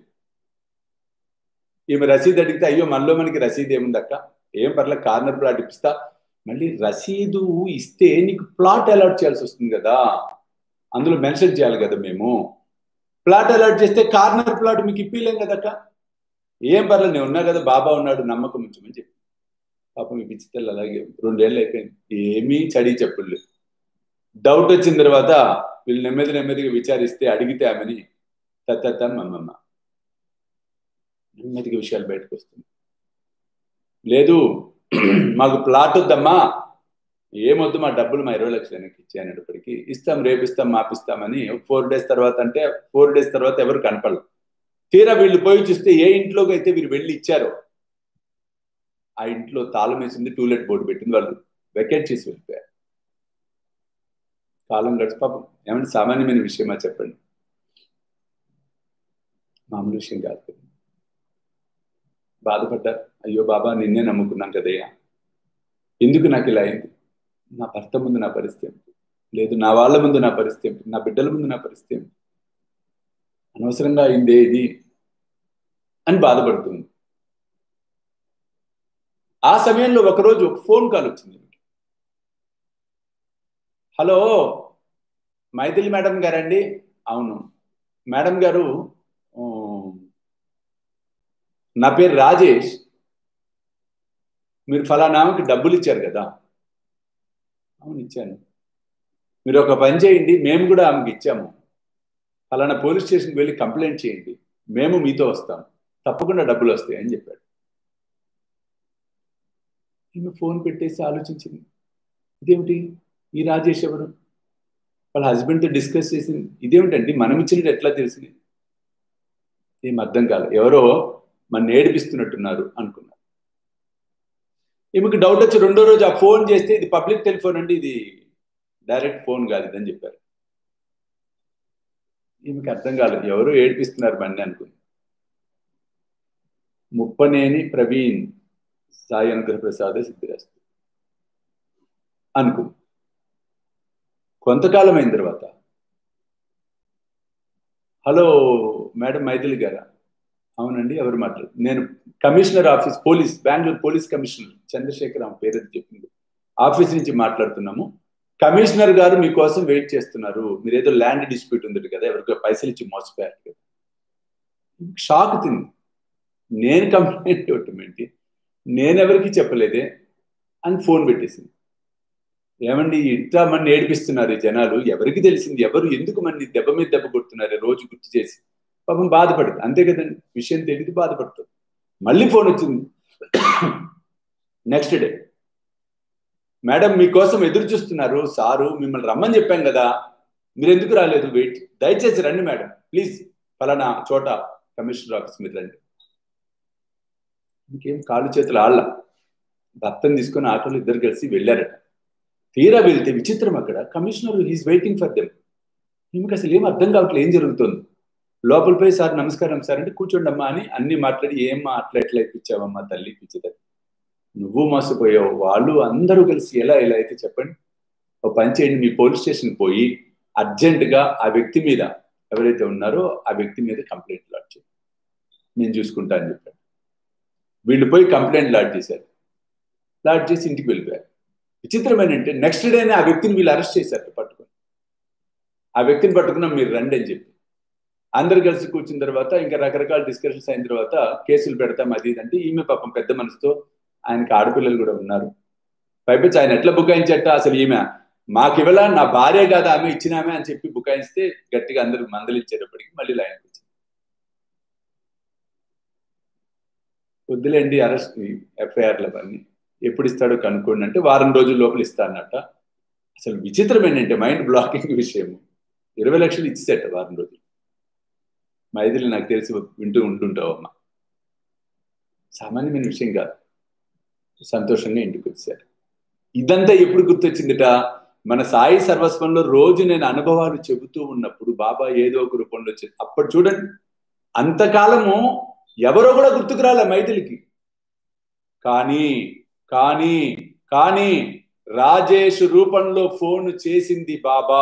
ఈమె రసీదు అడిగితే అయ్యో మనలో మనకి రసీదు ఏముందక్క ఏం పర్లే కార్నర్ ప్లాట్ ఇప్పిస్తా మళ్ళీ రసీదు ఇస్తే నీకు ప్లాట్ అలాట్ చేయాల్సి వస్తుంది కదా అందులో మెన్షన్ చేయాలి కదా మేము ప్లాట్ అలాట్ చేస్తే కార్నర్ ప్లాట్ మీకు ఇప్పిలేం కదక్క ఏం పర్లేదు నేను ఉన్నా కదా బాబా ఉన్నాడు నమ్మకం ఉంచమని చెప్పి పాపం మీ పిచ్చితల్లి అలాగే రెండేళ్ళు అయిపోయింది ఏమీ చడి చెప్పులు డౌట్ వచ్చిన తర్వాత వీళ్ళు నెమ్మది నెమ్మదిగా విచారిస్తే అడిగితే ఆమెని తత్త మమ్మమ్మ నెమ్మదిగా విషయాలు బయటకు వస్తుంది లేదు మాకు ప్లాట్ వద్దమ్మా ఏమొద్దు మా డబ్బులు మా ఇరవై లక్షలు వెనక్కి ఇచ్చేటప్పటికి ఇస్తాం రేపు ఇస్తాం మాపిస్తామని ఫోర్ డేస్ తర్వాత అంటే ఫోర్ డేస్ తర్వాత ఎవరు కనపడరు తీరా వీళ్ళు పోయి చూస్తే ఏ ఇంట్లోకి అయితే వీరు వెళ్ళి ఇచ్చారో ఆ ఇంట్లో తాళం వేసింది టూలెట్ బోర్డు పెట్టింది వాళ్ళు వెకెట్ చేసి వెళ్ళిపోయారు కాలం గడిచి పాపం ఏమంటే సామాన్యమైన విషయమా చెప్పండి మామూలు విషయం కాదు బాధపడ్డారు అయ్యో బాబా నిన్నే నమ్ముకున్నాం కదయ్యా ఎందుకు నాకు ఇలా అయింది నా భర్త ముందు నా పరిస్థితి ఏమిటి లేదు నా వాళ్ళ ముందు నా పరిస్థితి ఏమిటి నా బిడ్డల ముందు నా పరిస్థితి ఏమిటి అనవసరంగా అయిందే ఇది అని బాధపడుతుంది ఆ సమయంలో ఒకరోజు ఒక ఫోన్ కాల్ వచ్చింది హలో మైథిలి మేడం గారండి అవును మేడం గారు నా పేరు రాజేష్ మీరు ఫలానామకి డబ్బులు ఇచ్చారు కదా అవును ఇచ్చాను మీరు ఒక పని చేయండి మేము కూడా ఆమెకి ఇచ్చాము ఫలానా పోలీస్ స్టేషన్కి వెళ్ళి కంప్లైంట్ చేయండి మేము మీతో వస్తాం తప్పకుండా డబ్బులు వస్తాయి అని చెప్పాడు ఈమె ఫోన్ పెట్టేసి ఆలోచించింది ఇదేమిటి ఈ రాజేష్ ఎవరు వాళ్ళ హస్బెండ్తో డిస్కస్ చేసింది ఇదేమిటండి మనం ఇచ్చినట్టు ఎట్లా తెలిసింది ఏం అర్థం కాదు ఎవరో మన ఏడిపిస్తున్నట్టున్నారు అనుకున్నారు ఈమెకి డౌట్ వచ్చి రెండో రోజు ఆ ఫోన్ చేస్తే ఇది పబ్లిక్ టెలిఫోన్ అండి ఇది డైరెక్ట్ ఫోన్ కాదు ఇదని చెప్పారు ఈమెకి అర్థం కాలేదు ఎవరో ఏడిపిస్తున్నారు బండి అనుకుంది ముప్పనేని ప్రవీణ్ సాయి అనుగ్రహ ప్రసాద సిద్ధిరాస్తు అనుకుంది కొంతకాలం అయిన తర్వాత హలో మేడం మైథిలి గారా అవునండి ఎవరు మాట్లాడు నేను commissioner office police Bengaluru police commissioner Chandrasekhar ఆమె పేరు చెప్పింది ఆఫీస్ నుంచి మాట్లాడుతున్నాము కమిషనర్ గారు మీకోసం వెయిట్ చేస్తున్నారు మీరు ఏదో ల్యాండ్ డిస్ప్యూట్ ఉంది కదా ఎవరికో పైసలు ఇచ్చి మోసపోయారు కదా షాక్ తింది నేను కంప్లైంట్ ఇవ్వటం ఏంటి నేనెవరికి చెప్పలేదే అని ఫోన్ పెట్టేసింది ఏమండి ఇంత మన ఏడిపిస్తున్నారు ఈ జనాలు ఎవరికి తెలిసింది ఎవరు ఎందుకు మన దెబ్బ మీద దెబ్బ కొడుతున్నారు రోజు గుర్తు చేసి పాపం బాధపడదు అంతే కదండి విషయం తెలియదు బాధపడుతుంది మళ్ళీ ఫోన్ వచ్చింది నెక్స్ట్ డే మేడం మీకోసం ఎదురు చూస్తున్నారు సారు మిమ్మల్ని రమ్మని చెప్పాం కదా మీరు ఎందుకు రాలేదు వెయిట్ దయచేసి రండి మేడం ప్లీజ్ ఫలానా చోట కమిషనర్ ఆఫీస్ మీద రండి ఇంకేం కాళ్ళు చేతులు ఆళ్ళ భర్తను తీసుకొని ఆటోలు ఇద్దరు కలిసి వెళ్ళారట తీరా వెళ్తే విచిత్రం అక్కడ commissioner he's waiting for them ఈమెకి అసలు ఏం అర్థం కావట్లేదు ఏం జరుగుతుంది లోపల పోయి సార్ నమస్కారం సార్ అంటే కూర్చోండి అమ్మా అని అన్ని మాట్లాడి ఏం అట్లా ఎట్లా ఇప్పించావమ్మా తల్లి పిచ్చిదని నువ్వు మోసపోయావు వాళ్ళు అందరూ కలిసి ఎలా ఎలా అయితే చెప్పండి ఒక పని చేయండి మీ పోలీస్ స్టేషన్ పోయి అర్జెంటుగా ఆ వ్యక్తి మీద ఎవరైతే ఉన్నారో ఆ వ్యక్తి మీద కంప్లైంట్ లాడ్ చేయండి నేను చూసుకుంటా అని చెప్పాను వీళ్ళు పోయి కంప్లైంట్ లాడ్ చేశారు లాడ్ చేసి ఇంటికి వెళ్ళిపోయారు విచిత్రమైన అంటే నెక్స్ట్ డేనే ఆ వ్యక్తిని వీళ్ళు అరెస్ట్ చేశారు పట్టుకొని ఆ వ్యక్తిని పట్టుకున్నాం మీరు రండి అని చెప్పి అందరు కలిసి కూర్చున్న తర్వాత ఇంకా రకరకాల డిస్కషన్స్ అయిన తర్వాత కేసులు పెడతాం అది ఇది అంటే ఈమె పాపం పెద్ద మనసుతో ఆయనకి ఆడపిల్లలు కూడా ఉన్నారు పైపించి ఆయన ఎట్లా బుకాయించట అసలు ఈమె మాకు ఇవ్వాల నా భార్య కాదా ఆమె ఇచ్చినామే అని చెప్పి బుకాయిస్తే గట్టిగా అందరు మందలిచ్చేటప్పటికి మళ్ళీ లైన్కి వచ్చింది వద్దులేండి అరెస్ట్ ఎఫ్ఐఆర్లు అవన్నీ ఎప్పుడు ఇస్తాడో కనుక్కోండి అంటే వారం రోజుల లోపల ఇస్తానట అసలు విచిత్రం ఏంటంటే మైండ్ బ్లాకింగ్ విషయం ఇరవై లక్షలు ఇచ్చేసేట వారం రోజులు మైదిలి నాకు తెలిసి వింటూ ఉంటుంటావు అమ్మ సామాన్యమైన విషయం కాదు సంతోషంగా ఇంటికి వచ్చారు ఇదంతా ఎప్పుడు గుర్తొచ్చిందిట మన సాయి సర్వస్వంలో రోజు నేను అనుభవాలు చెబుతూ ఉన్నప్పుడు బాబా ఏదో ఒక రూపంలో వచ్చేది అప్పుడు చూడండి అంతకాలము ఎవరో కూడా గుర్తుకు రాలే మైథిలికి కానీ కానీ కానీ రాజేష్ రూపంలో ఫోన్ చేసింది బాబా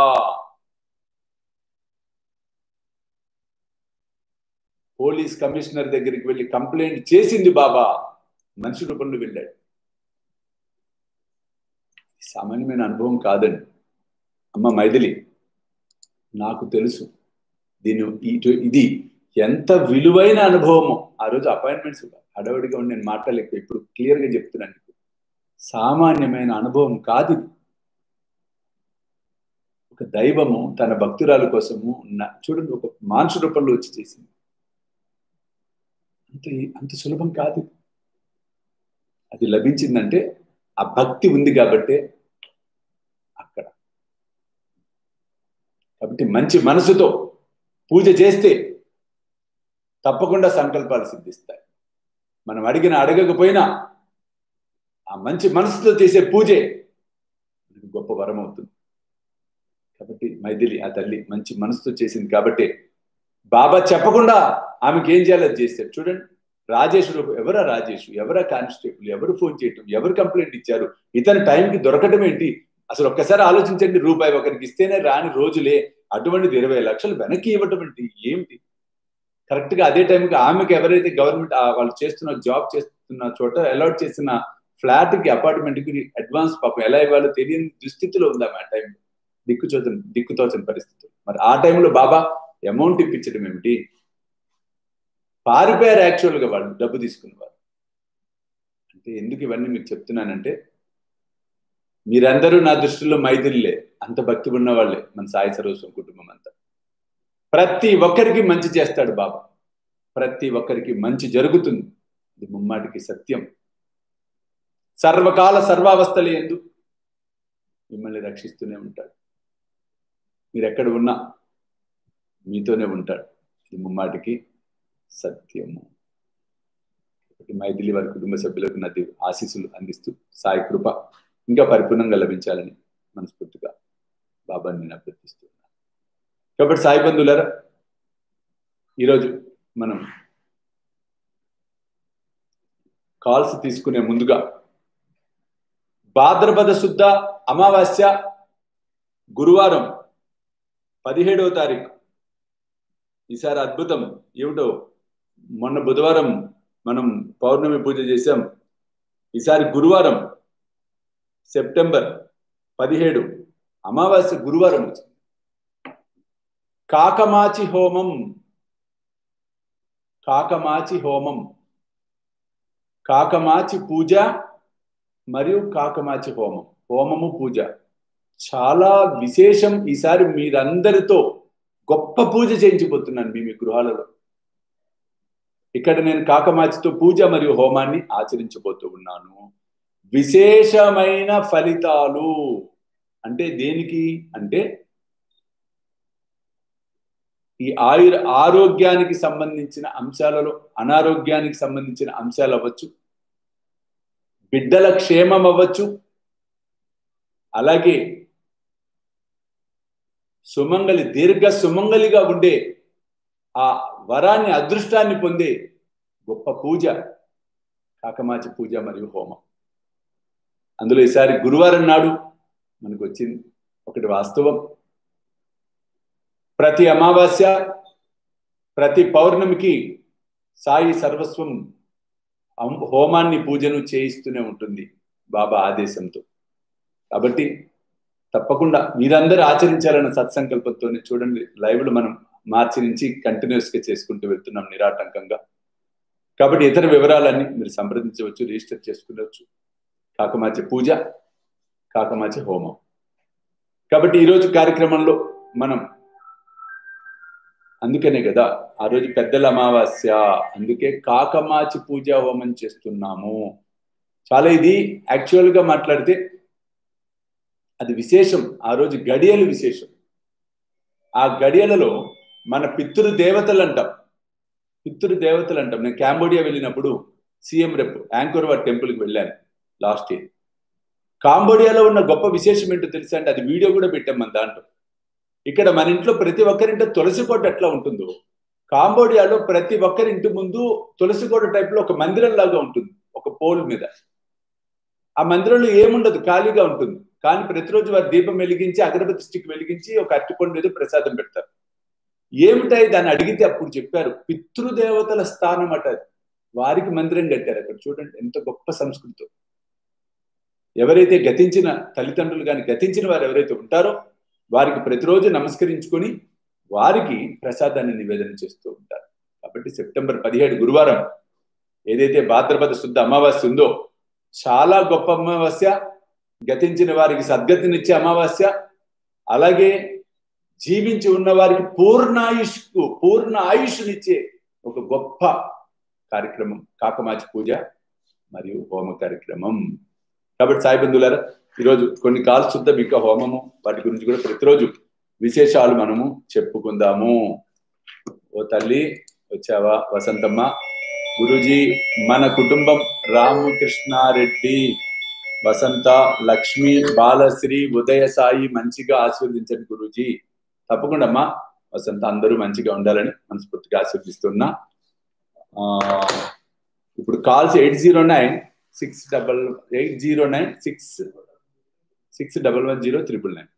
పోలీస్ కమిషనర్ దగ్గరికి వెళ్ళి కంప్లైంట్ చేసింది బాబా మనిషి రూపంలో వెళ్ళాడు సామాన్యమైన అనుభవం కాదండి అమ్మ మైథిలి నాకు తెలుసు దీని ఇటు ఇది ఎంత విలువైన అనుభవమో ఆ రోజు అపాయింట్మెంట్స్ హడవడిగా ఉండి నేను మాట్లాడలేక ఇప్పుడు క్లియర్గా చెప్తున్నాను సామాన్యమైన అనుభవం కాదు ఇది ఒక దైవము తన భక్తురాల కోసము చూడండి ఒక మాంస రూపంలో వచ్చి చేసింది అంత అంత సులభం కాదు అది లభించిందంటే ఆ భక్తి ఉంది కాబట్టే అక్కడ కాబట్టి మంచి మనసుతో పూజ చేస్తే తప్పకుండా సంకల్పాలు సిద్ధిస్తాయి మనం అడిగిన అడగకపోయినా ఆ మంచి మనసుతో చేసే పూజే మనకి గొప్ప వరం అవుతుంది కాబట్టి మైథిలి ఆ తల్లి మంచి మనసుతో చేసింది కాబట్టి బాబా చెప్పకుండా ఆమెకి ఏం చేయాలో చేశారు చూడండి రాజేష్ ఎవరా రాజేష్ ఎవరా కానిస్టేబుల్ ఎవరు ఫోన్ చేయటం ఎవరు కంప్లైంట్ ఇచ్చారు ఇతని టైంకి దొరకటం ఏంటి అసలు ఒక్కసారి ఆలోచించండి రూపాయి ఒకరికి ఇస్తేనే రాని రోజులే అటువంటిది ఇరవై లక్షలు వెనక్కి ఇవ్వటం ఏంటి ఏమిటి కరెక్ట్ గా అదే టైంకి ఆమెకి ఎవరైతే గవర్నమెంట్ వాళ్ళు చేస్తున్న జాబ్ చేస్తున్న చోట అలాట్ చేసిన ఫ్లాట్ కి అపార్ట్మెంట్ కి అడ్వాన్స్ పాపం ఎలా ఇవ్వాలో తెలియని దుస్థితిలో ఉంది ఆ టైంలో దిక్కుచోచని దిక్కుతోచని పరిస్థితులు మరి ఆ టైంలో బాబా అమౌంట్ ఇప్పించడం ఏమిటి పారిపోయారు యాక్చువల్గా వాళ్ళు డబ్బు తీసుకున్నవారు అంటే ఎందుకు ఇవన్నీ మీకు చెప్తున్నానంటే మీరందరూ నా దృష్టిలో మైథిలిలే అంత భక్తి ఉన్న వాళ్ళే మన సాయి సర్వస్వం కుటుంబం అంతా ప్రతి ఒక్కరికి మంచి చేస్తాడు బాబా ప్రతి ఒక్కరికి మంచి జరుగుతుంది ఇది ముమ్మాటికి సత్యం సర్వకాల సర్వావస్థలు ఎందు మిమ్మల్ని రక్షిస్తూనే ఉంటాడు మీరు ఎక్కడ ఉన్నా మీతోనే ఉంటాడు ఇది ముమ్మాటికి సత్యము మైథిలి వారి కుటుంబ సభ్యులకు నది ఆశీస్సులు అందిస్తూ సాయి కృప ఇంకా పరిపూర్ణంగా లభించాలని మనస్ఫూర్తిగా బాబాని నేను అభ్యర్థిస్తున్నాను కాబట్టి సాయి బంధువులారా ఈరోజు మనం కాల్స్ తీసుకునే ముందుగా భాద్రపద శుద్ధ అమావాస్య గురువారం పదిహేడవ తారీఖు ఈసారి అద్భుతం ఏమిటో మొన్న బుధవారం మనం పౌర్ణమి పూజ చేశాం ఈసారి గురువారం సెప్టెంబర్ పదిహేడు అమావాస్య గురువారం వచ్చింది కాకమాచి హోమం కాకమాచి హోమం కాకమాచి పూజ మరియు కాకమాచి హోమం హోమము పూజ చాలా విశేషం ఈసారి మీరందరితో గొప్ప పూజ చేయించిపోతున్నాను మీ మీ గృహాలలో ఇక్కడ నేను కాకమాచితో పూజ మరియు హోమాన్ని ఆచరించబోతూ ఉన్నాను విశేషమైన ఫలితాలు అంటే దేనికి అంటే ఈ ఆయుర ఆరోగ్యానికి సంబంధించిన అంశాలలో అనారోగ్యానికి సంబంధించిన అంశాలు అవ్వచ్చు బిడ్డల క్షేమం అవ్వచ్చు అలాగే సుమంగలి దీర్ఘ సుమంగలిగా ఉండే ఆ వరాన్ని అదృష్టాన్ని పొందే గొప్ప పూజ కాకమాచి పూజ మరియు హోమం అందులో ఈసారి గురువారం నాడు మనకు వచ్చింది ఒకటి వాస్తవం ప్రతి అమావాస్య ప్రతి పౌర్ణమికి సాయి సర్వస్వం హోమాన్ని పూజను చేయిస్తూనే ఉంటుంది బాబా ఆదేశంతో కాబట్టి తప్పకుండా మీరందరూ ఆచరించాలన్న సత్సంకల్పంతోనే చూడండి లైవ్లు మనం మార్చి నుంచి కంటిన్యూస్గా చేసుకుంటూ వెళ్తున్నాం నిరాటంకంగా కాబట్టి ఇతర వివరాలన్నీ మీరు సంప్రదించవచ్చు రిజిస్టర్ చేసుకునవచ్చు కాకమాచి పూజ కాకమాచి హోమం కాబట్టి ఈరోజు కార్యక్రమంలో మనం అందుకనే కదా ఆ రోజు పెద్దల అమావాస్య అందుకే కాకమాచి పూజ హోమం చేస్తున్నాము చాలా ఇది యాక్చువల్గా మాట్లాడితే అది విశేషం ఆ రోజు గడియలు విశేషం ఆ గడియలలో మన పితృ దేవతలు అంటాం పితృ దేవతలు అంటాం నేను కాంబోడియా వెళ్ళినప్పుడు సీఎం రెప్ యాంకోర్వార్ టెంపుల్కి వెళ్ళాను లాస్ట్ ఇయర్ కాంబోడియాలో ఉన్న గొప్ప విశేషం ఏంటో తెలుసా అంటే అది వీడియో కూడా పెట్టాం మన దాంట్లో ఇక్కడ మన ఇంట్లో ప్రతి ఒక్కరింటో తులసి కోట ఎట్లా ఉంటుందో కాంబోడియాలో ప్రతి ఒక్కరింటి ముందు తులసి కోట టైప్లో ఒక మందిరం లాగా ఉంటుంది ఒక పోల్ మీద ఆ మందిరంలో ఏముండదు ఖాళీగా ఉంటుంది కానీ ప్రతిరోజు వారు దీపం వెలిగించి అగరబత్తి స్టిక్ వెలిగించి ఒక అరటిపండు మీద ప్రసాదం పెడతారు ఏమిటాయి దాన్ని అడిగితే అప్పుడు చెప్పారు పితృదేవతల స్థానం అట వారికి మందిరం కట్టారు అక్కడ చూడండి ఎంత గొప్ప సంస్కృతి ఎవరైతే గతించిన తల్లిదండ్రులు కానీ గతించిన వారు ఎవరైతే ఉంటారో వారికి ప్రతిరోజు నమస్కరించుకొని వారికి ప్రసాదాన్ని నివేదన చేస్తూ ఉంటారు కాబట్టి సెప్టెంబర్ పదిహేడు గురువారం ఏదైతే భాద్రపద శుద్ధ అమావాస్య ఉందో చాలా గొప్ప అమావాస్య గతించిన వారికి సద్గతినిచ్చే అమావాస్య అలాగే జీవించి ఉన్న వారికి పూర్ణాయుష్కు పూర్ణ ఆయుష్నిచ్చే ఒక గొప్ప కార్యక్రమం కాకమాచి పూజ మరియు హోమ కార్యక్రమం కాబట్టి సాయి బంధువులారా ఈరోజు కొన్ని కాల్స్ చూద్దాం ఇంకా హోమము వాటి గురించి కూడా ప్రతిరోజు విశేషాలు మనము చెప్పుకుందాము ఓ తల్లి వచ్చావా వసంతమ్మ గురూజీ మన కుటుంబం రామకృష్ణారెడ్డి వసంత లక్ష్మి బాలశ్రీ ఉదయ సాయి మంచిగా ఆశీర్వదించండి గురూజీ తప్పకుండా అమ్మా వసంత అందరూ మంచిగా ఉండాలని మనస్ఫూర్తిగా ఆశీర్దిస్తున్నా ఆ, ఇప్పుడు calls eight zero nine six double eight zero nine six six double one zero triple nine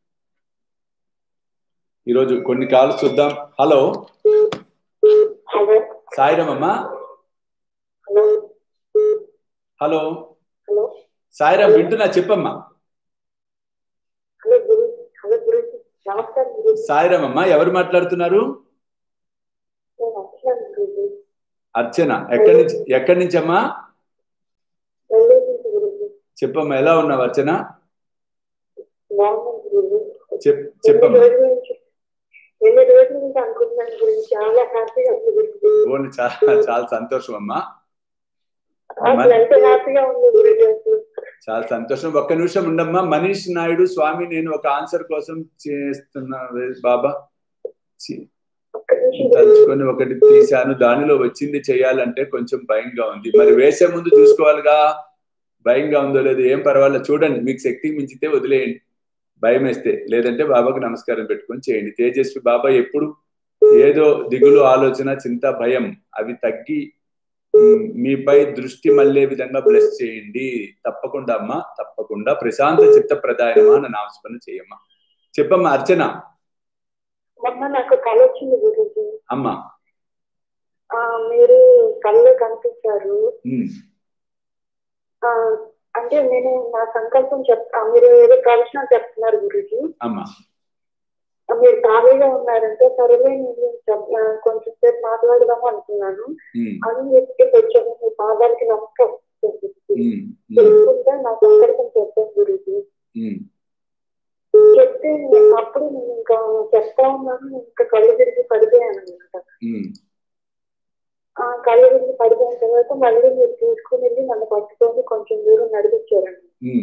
ఈరోజు కొన్ని కాల్స్ చూద్దాం హలో హలో సాయిరామ్ అమ్మా హలో హలో హలో సాయిరామ్ వింటున్నా చెప్పమ్మా హలో గురు హలో గురు నమస్కారం గురు సాయిరామ్ అమ్మా ఎవరు మాట్లాడుతున్నారు నేను అక్షరం గురు అర్చన ఎక్కడి నుంచి ఎక్కడి నుంచి అమ్మా నెల్లూరు నుంచి గురు చెప్పమ్మా ఎలా ఉన్నావు అర్చన బాగున్నాను గురు చెప్ ఎన్ని చెప్పమ్మా రోజుల నుంచి ఎన్ని రోజుల నుంచి అనుకుంటున్నాను గురించి చాలా హ్యాపీగా ఉంది గురించి ఓన్లీ చాలా చాలా సంతోషం అమ్మా అసలు ఎంత హ్యాపీగా ఉంది గురించి అసలు చాలా సంతోషం ఒక్క నిమిషం ఉండమ్మా మనీష్ నాయుడు స్వామి నేను ఒక ఆన్సర్ కోసం చేస్తున్నా బాబా చి- ఒక్క నిమిషం గురు. తలుచుకొని ఒకటి తీశాను దానిలో వచ్చింది చేయాలంటే కొంచెం భయంగా ఉంది మరి వేసే ముందు చూసుకోవాలిగా భయంగా ఉందో లేదో ఏం పర్వాలేదు చూడండి మీకు శక్తికి మించితే వదిలేయండి భయం వేస్తే లేదంటే బాబాకు నమస్కారం పెట్టుకొని చేయండి తేజస్వి బాబా ఎప్పుడు ఏదో దిగులు ఆలోచన చింత భయం అవి తగ్గి ఉమ్, మీపై దృష్టి మళ్ళే విధంగా బ్లెస్ చేయండి తప్పకుండా అమ్మా తప్పకుండా ప్రశాంత చిత్త ప్రదాయనమా అని నామస్మరణ చేయమ్మా చెప్పమ్మా అర్చన మొన్న నాకు కళ వచ్చింది గురించి అమ్మా ఆ, మీరు కళ్ళు కనిపించారు ఉమ్, ఆ, అంటే నేను నా సంకల్పం చెప్తా మీరు ఏదో ప్రవచనం చెప్తున్నారు గురించి అమ్మా మీరు ఖాళీగా ఉన్నారంటే సరేలే నేను చెప్- ఆ, కొంచెం సేపు మాట్లాడదాము అనుకున్నాను ఉమ్, అని చెప్పి కొంచెం మీ పాదాలకి నమస్కారం ఉమ్, ఉమ్, తెలుసుకుంటే నా సంకల్పం చెప్పాను గురించి ఉమ్. చెప్తే అప్పుడు నేను ఇంకా చెప్తా ఉన్నాను ఇంకా కళ్ళు తిరిగి పడిపోయాను అనమాట ఉమ్, ఆ కళ్ళు తిరిగి పడిపోయిన తర్వాత మళ్ళీ మీరు తీసుకుని వెళ్ళి నన్ను పట్టుకొని కొంచెం దూరం నడిపించారండి ఉమ్.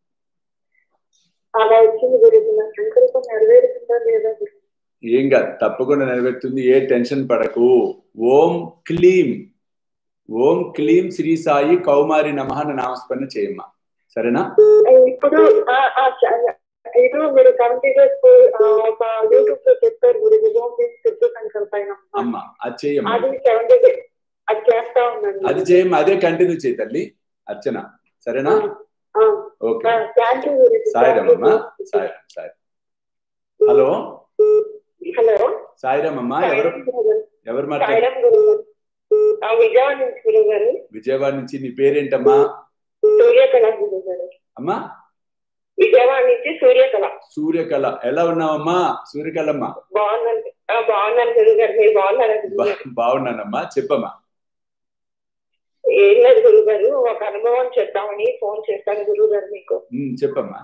అలా వచ్చింది గురించి నా సంకల్పం నెరవేరుతుందా లేదా గురించి ఏం కాదు తప్పకుండా నెరవేరుతుంది ఏ టెన్షన్ పడకు ఓం క్లీం ఓం క్లీం శ్రీ సాయి కౌమారి నమః అని నామస్మరణ చేయమ్మా సరేనా ఇప్పుడు ఆ, ఆ, చ- ఇప్పుడు మీరు సెవెంటీ డేస్ ఒక యూట్యూబ్ లో చెప్పారు గురించి హోమ్ బేస్ సిద్ధు సంకల్పం అమ్మా అది చేయమ్మా అది సెవెంటీ డేస్ అది చేస్తా ఉన్నాను అది చేయమ్మా అదే కంటిన్యూ చేయి తల్లి అర్చన సరేనా ఓకే థ్యాంక్ యూ గురించి సాయిరామ్ అమ్మా సాయిరామ్ సాయి హలో హలో సాయిరామ్ అమ్మా ఎవరు ఎవరు మాట్లాడు సాయిరామ్ గురువు ఆ, విజయవాడ నుంచి గురువు గారు విజయవాడ నుంచి నీ పేరేంటమ్మా సూర్యకళ గురువు గారు అమ్మా విజయవాడ నుంచి సూర్యకళ సూర్యకళ ఎలా ఉన్నావమ్మా సూర్యకళమ్మ బాగున్నాను ఆ, బాగున్నాను గురువు గారు మీరు బాగున్నారా గురువు గారు? బా- బాగున్నానమ్మా చెప్పమ్మా ఏం లేదు గురువు గారు ఒక అనుభవం చెప్తామని ఫోన్ చేశాను గురువు గారు మీకు ఉమ్, చెప్పమ్మా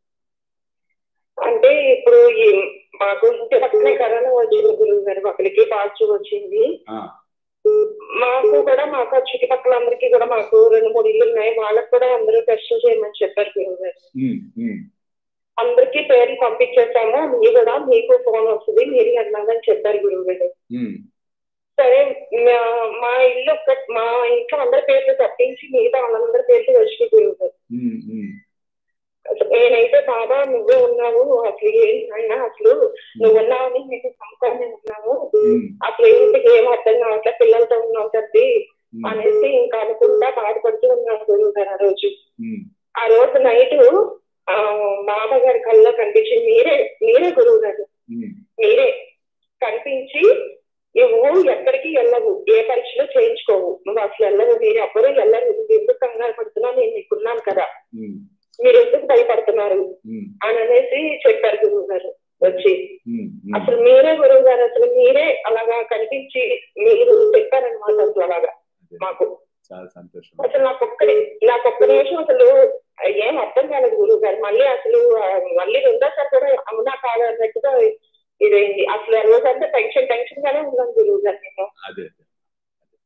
అంటే ఇప్పుడు ఈ మాకు ఇంటి పక్కనే కరోనా వచ్చింది గురువు గారు ఒకరికి పాజిటివ్ వచ్చింది ఆ, మాకు కూడా మాకు ఆ చుట్టుపక్కల అందరికీ కూడా మాకు రెండు మూడు ఇల్లు ఉన్నాయి వాళ్ళకి కూడా అందరూ టెస్ట్ చేయమని చెప్పారు గురువు గారు ఉమ్, ఉమ్, అందరికీ పేర్లు పంపించేసాము మీ కూడా మీకు ఫోన్ వస్తుంది మీరు వెళ్ళాలని చెప్పారు గురువు గారు ఉమ్, సరే మా- మా ఇల్లు ఒక్క మా ఇంట్లో అందరి పేర్లు తప్పించి మిగతా వాళ్ళందరి పేర్లు వచ్చినాయి గురువు గారు ఉమ్, ఉమ్, అసలు నేనైతే బాబా నువ్వే ఉన్నావు అసలు ఏంటి అయినా అసలు నువ్వు ఉన్నావని నేను సంపాదన ఉన్నావు ఉమ్, అసలు ఏంటి ఏం అర్థం కావట్లే పిల్లలతో ఉన్నావు తప్పి ఉమ్, అనేసి ఇంకా అనుకుంటా బాధపడుతూ ఉన్నాను గురువు గారు ఆ రోజు ఉమ్, ఆ రోజు నైట్ బాబా గారి కళ్ళలో కనిపించి మీరే మీరే గురువు గారు ఉమ్, మీరే కనిపించి నువ్వు ఎక్కడికి వెళ్ళవు ఏ పరీక్షలు చేయించుకోవు నువ్వు అసలు వెళ్ళవు మీరు ఎవ్వరూ వెళ్ళరు నువ్వు ఎందుకు కంగారు పడుతున్నావు నేను నీకున్నాను కదా ఉమ్, మీరు ఎందుకు భయపడుతున్నారు ఉమ్, అని అనేసి చెప్పారు గురువు గారు వచ్చి ఉమ్, ఉమ్. అసలు మీరే గురువు గారు అసలు మీరే అలాగా కనిపించి మీరు చెప్పారనమాట అసలు అలాగా మాకు చాలా సంతోషం అసలు నాకు ఒక్కడి నాకు ఒక్క నిమిషం అసలు ఏం అర్థం కాలేదు గురువు గారు మళ్ళీ అసలు ఆ, మళ్ళీ రెండోసారి కూడా అవునా కాదా అన్నట్టుగా ఇదైంది అసలు ఆ రోజు అంతా టెన్షన్ టెన్షన్ గానే ఉన్నాను గురువు గారు నేను అదే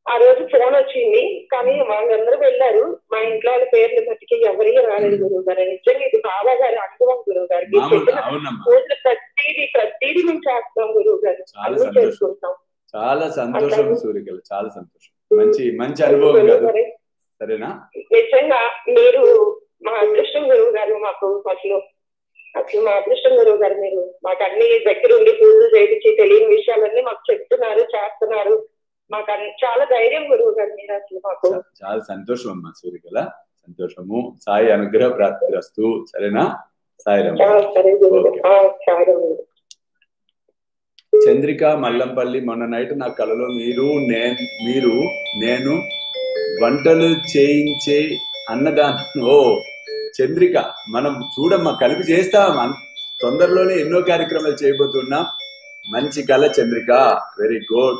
ఆ రోజు ఫోన్ వచ్చింది కానీ వాళ్ళందరూ వెళ్ళారు మా ఇంట్లో వాళ్ళ పేర్లు మట్టికి ఎవరి రాలేదు గురువు గారు నిజంగా ఇది బాబా గారి అనుభవం గురువు గారు మీరు మామూలు చెప్పిన అవునమ్మా పూజలు ప్రతిదీ ప్రతిదీ మేము చేస్తాం గురువు గారు చాలా అన్ని సంతోషం. చేసుకుంటాం చాలా సంతోషం అట్లా. సూర్యకళ చాలా సంతోషం మంచి మంచి అనుభవం గురువు కాదు గారు, సరేనా నిజంగా మీరు మా అదృష్టం గురువు గారు మాకు అసలు అసలు మా అదృష్టం గురువు గారు మీరు మాకు అన్ని దగ్గర ఉండి పూజలు చేయించి తెలియని విషయాలన్నీ మాకు చెప్తున్నారు చేస్తున్నారు మాకు అన్ని చాలా ధైర్యం గురువు గారు మీరు అసలు మాకు చా- చాలా సంతోషం అమ్మా సూర్యకళ సంతోషము సాయి అనుగ్రహ ప్రాప్తిరస్తు సరేనా సాయిరామ్ ఆ, సరే గురువు గారు. ఓకే. ఆ, సరే గురువు గారు. చంద్రిక మల్లంపల్లి మొన్న నైట్ నా కలలో మీరు నేను మీరు నేను వంటలు చేయించే అన్నదానం ఓ చంద్రిక మనం చూడమ్మా కలిపి చేస్తాం అన్- తొందరలోనే ఎన్నో కార్యక్రమాలు చేయబోతున్నాం మంచి కళ చంద్రిక వెరీ గుడ్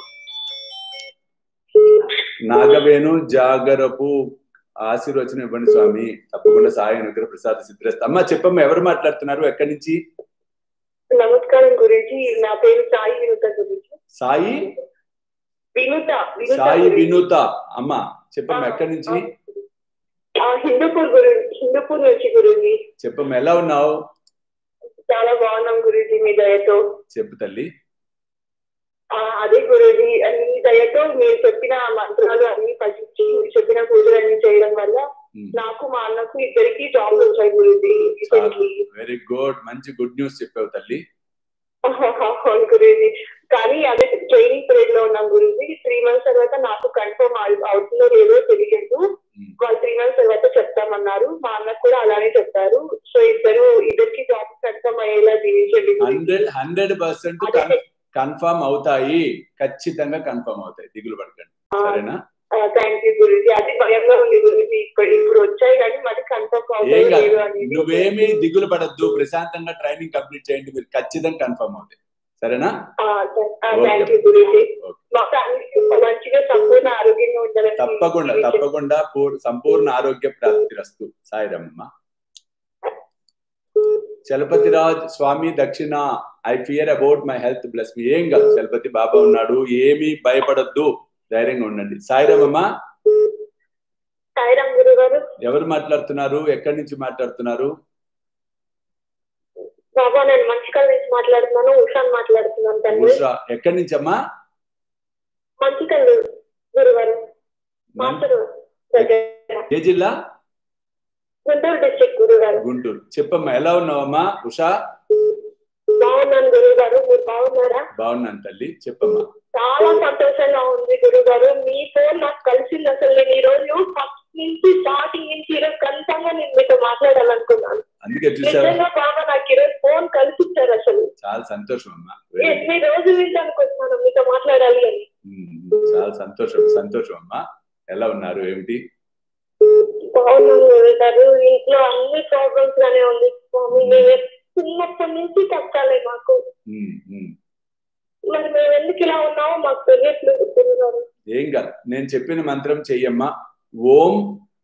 నాగవేణు జాగరపు ఆశీర్వచనం ఇవ్వండి స్వామి తప్పకుండా సాయి అనుగ్రహ ప్రసాద్ సిద్ధిరస్తా అమ్మా చెప్పమ్మా ఎవరు మాట్లాడుతున్నారు ఎక్కడి నుంచి నమస్కారం గురించి నా పేరు సాయి వినుత గురించి సాయి వినుత వినుత సాయి గురూజీ. వినూత అమ్మ చెప్పమ్మా ఎక్కడి నుంచి ఆ, హిందూపూర్ గురు హిందూపూర్ నుంచి గురుజీ చెప్పమ్మా ఎలా ఉన్నావు చాలా బాగున్నాం గురుజీ మీ దయతో చెప్పు తల్లి ఆ, అదే గురుజీ మీ దయతో మీరు చెప్పిన మంత్రాలు అన్ని పఠించి మీరు చెప్పిన పూజలు అన్ని చేయడం వల్ల ఉమ్, నాకు మా అన్నకు ఇద్దరికి జాబ్ వచ్చాయి గురుజీ రీసెంట్లీ వెరీ గుడ్ మంచి గుడ్ న్యూస్ చెప్పావు తల్లి అవును గురుజీ కానీ అదే ట్రైనింగ్ పీరియడ్ లో ఉన్నాం గురుజీ త్రీ మంత్స్ తర్వాత నాకు కన్ఫర్మ్ అవుతుందో లేదో తెలియదు ఉమ్, వాళ్ళు త్రీ మంత్స్ తర్వాత చెప్తామన్నారు మా అన్నకు కూడా అలానే చెప్పారు సో ఇద్దరు ఇద్దరికి జాబ్ కన్ఫర్మ్ అయ్యేలా దీవించండి గురూజీ. హండ్రెడ్ హండ్రెడ్ పర్సెంట్ అదే కన్ఫర్మ్ అవుతాయి ఖచ్చితంగా కన్ఫర్మ్ అవుతాయి దిగులు పడకండి సరేనా థ్యాంక్ యూ గురుజీ అది భయంగా ఉంది గురుజీ ఇప్పుడు ఇప్పుడు వచ్చాయి కానీ మరి కన్ఫర్మ్ ఏం అవుతాయి కాదు లేదు అనేది నువ్వేమీ దిగులు పడద్దు ప్రశాంతంగా ట్రైనింగ్ కంప్లీట్ చేయండి మీరు ఖచ్చితంగా కన్ఫర్మ్ అవుతాయి సరేనా థ్యాంక్ యూ గురుజీ ఓకే. మా ఫ్యామిలీ మంచిగా సంపూర్ణ ఆరోగ్యంగా ఉండాలని తప్పకుండా దీవించండి. తప్పకుండా పూర్- సంపూర్ణ ఆరోగ్య ప్రాప్తిరస్తు సాయిరమ్మ చలపతిరాజ్ స్వామి దక్షిణ I fear about my health plus మీ ఏం కాదు చలపతి బాబా ఉన్నాడు ఏమీ భయపడద్దు ధైర్యంగా ఉండండి సాయిరామమ్మ సాయిరామ్ గురు గారు ఎవరు మాట్లాడుతున్నారు ఎక్కడి నుంచి మాట్లాడుతున్నారు బాబా నేను మంచికల్ నుంచి మాట్లాడుతున్నాను ఉషాన్ మాట్లాడుతున్నాను తండ్రి ఉషా ఎక్కడి నుంచి అమ్మా మంచికల్ గురు గారు మాస్టర్ దగ్గర ఏ జిల్లా గుంటూరు డిస్ట్రిక్ట్ గురు గారు గుంటూరు చెప్పమ్మా ఎలా ఉన్నావమ్మా ఉషా బాగున్నాను గురువు గారు మీరు బాగున్నారా బాగున్నాను తల్లి చెప్పమ్మా చాలా సంతోషంగా ఉంది గురువు గారు మీ ఫోన్ నాకు కలిసింది అసలు నేను ఈ రోజు ఫస్ట్ నుంచి స్టార్టింగ్ నుంచి ఈరోజు కన్ఫర్మ్ గా నేను మీతో మాట్లాడాలనుకున్నాను అందుకే చూసావా నిజంగా బాబా నాకు ఈరోజు ఫోన్ కలిసిచ్చారు అసలు చాలా సంతోషం అమ్మా నేను మీ రోజు నుంచి అనుకుంటున్నాను మీతో మాట్లాడాలి అని ఉమ్, చాలా సంతోషం సంతోషం అమ్మా ఎలా ఉన్నారు ఏమిటి బాగున్నాను గురువు గారు ఇంట్లో అన్ని ప్రాబ్లమ్స్ గానే ఉంది స్వామి మేము చిన్నప్పటి నుంచి కష్టాలే మాకు ఉమ్, ఉమ్. మరి మేము ఎందుకు ఇలా ఉన్నామో మాకు తెలియట్లేదు గురువు గారు ఏం కాదు నేను చెప్పిన మంత్రం చెయ్యమ్మా ఓం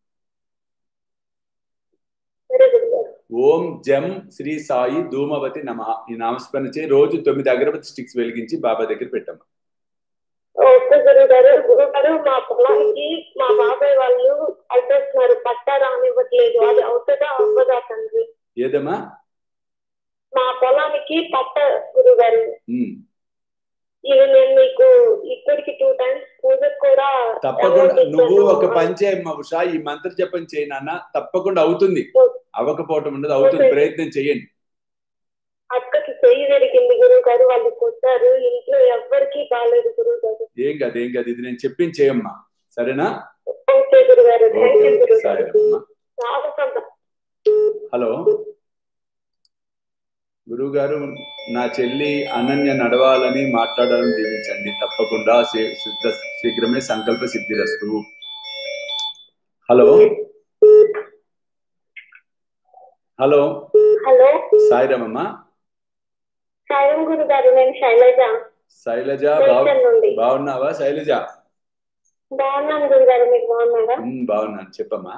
సరే గురువు గారు ఓం జం శ్రీ సాయి ధూమవతి నమ ఈ నామస్మరణ చేయి రోజు తొమ్మిది అగరబత్తి స్టిక్స్ వెలిగించి బాబా దగ్గర పెట్టమ్మా ఓకే గురువు గారు గురువు గారు మా పొలానికి మా బాబాయ్ వాళ్ళు అడ్డేస్తున్నారు పట్టా రానివ్వట్లేదు అది అవుతుందా అవ్వదా తండ్రి ఏదమ్మా మా పొలానికి పట్ట గురువు గారు ఉమ్, ఇది నేను మీకు ఇక్కడికి టూ టైమ్స్ పూజకు కూడా తప్పకుండా amount నువ్వు ఇచ్చాను. ఒక పని చేయమ్మా ఉషా ఈ మంత్ర జపం చేయి నాన్న తప్పకుండా అవుతుంది అవ్వకపోవటం ఉండదు అవుతుంది ఓకే. ప్రయత్నం చేయండి అక్కకి చెయ్యి జరిగింది గురువు గారు వాళ్ళు కొట్టారు ఇంట్లో ఎవ్వరికీ బాగాలేదు గురువు గారు ఏం కాదు ఏం కాదు ఇది నేను చెప్పింది చేయమ్మా సరేనా ఓకే గురువు గారు థ్యాంక్ ఓకే యూ గురువు సరే గారు అమ్మా చాలా సంతోషం హలో గురువు గారు నా చెల్లి అనన్య నడవాలని మాట్లాడాలని దీవించండి తప్పకుండా శీ- శీఘ్ర శీఘ్రమే సంకల్ప సిద్ధిరస్తు హలో హలో హలో సాయిరామమ్మ సాయం గురు గారు నేను శైలజ శైలజ బాగు మేడ్చల్ నుండి బాగున్నావా శైలజ బాగున్నాను గురు గారు మీరు బాగున్నారా ఉమ్, బాగున్నాను చెప్పమ్మా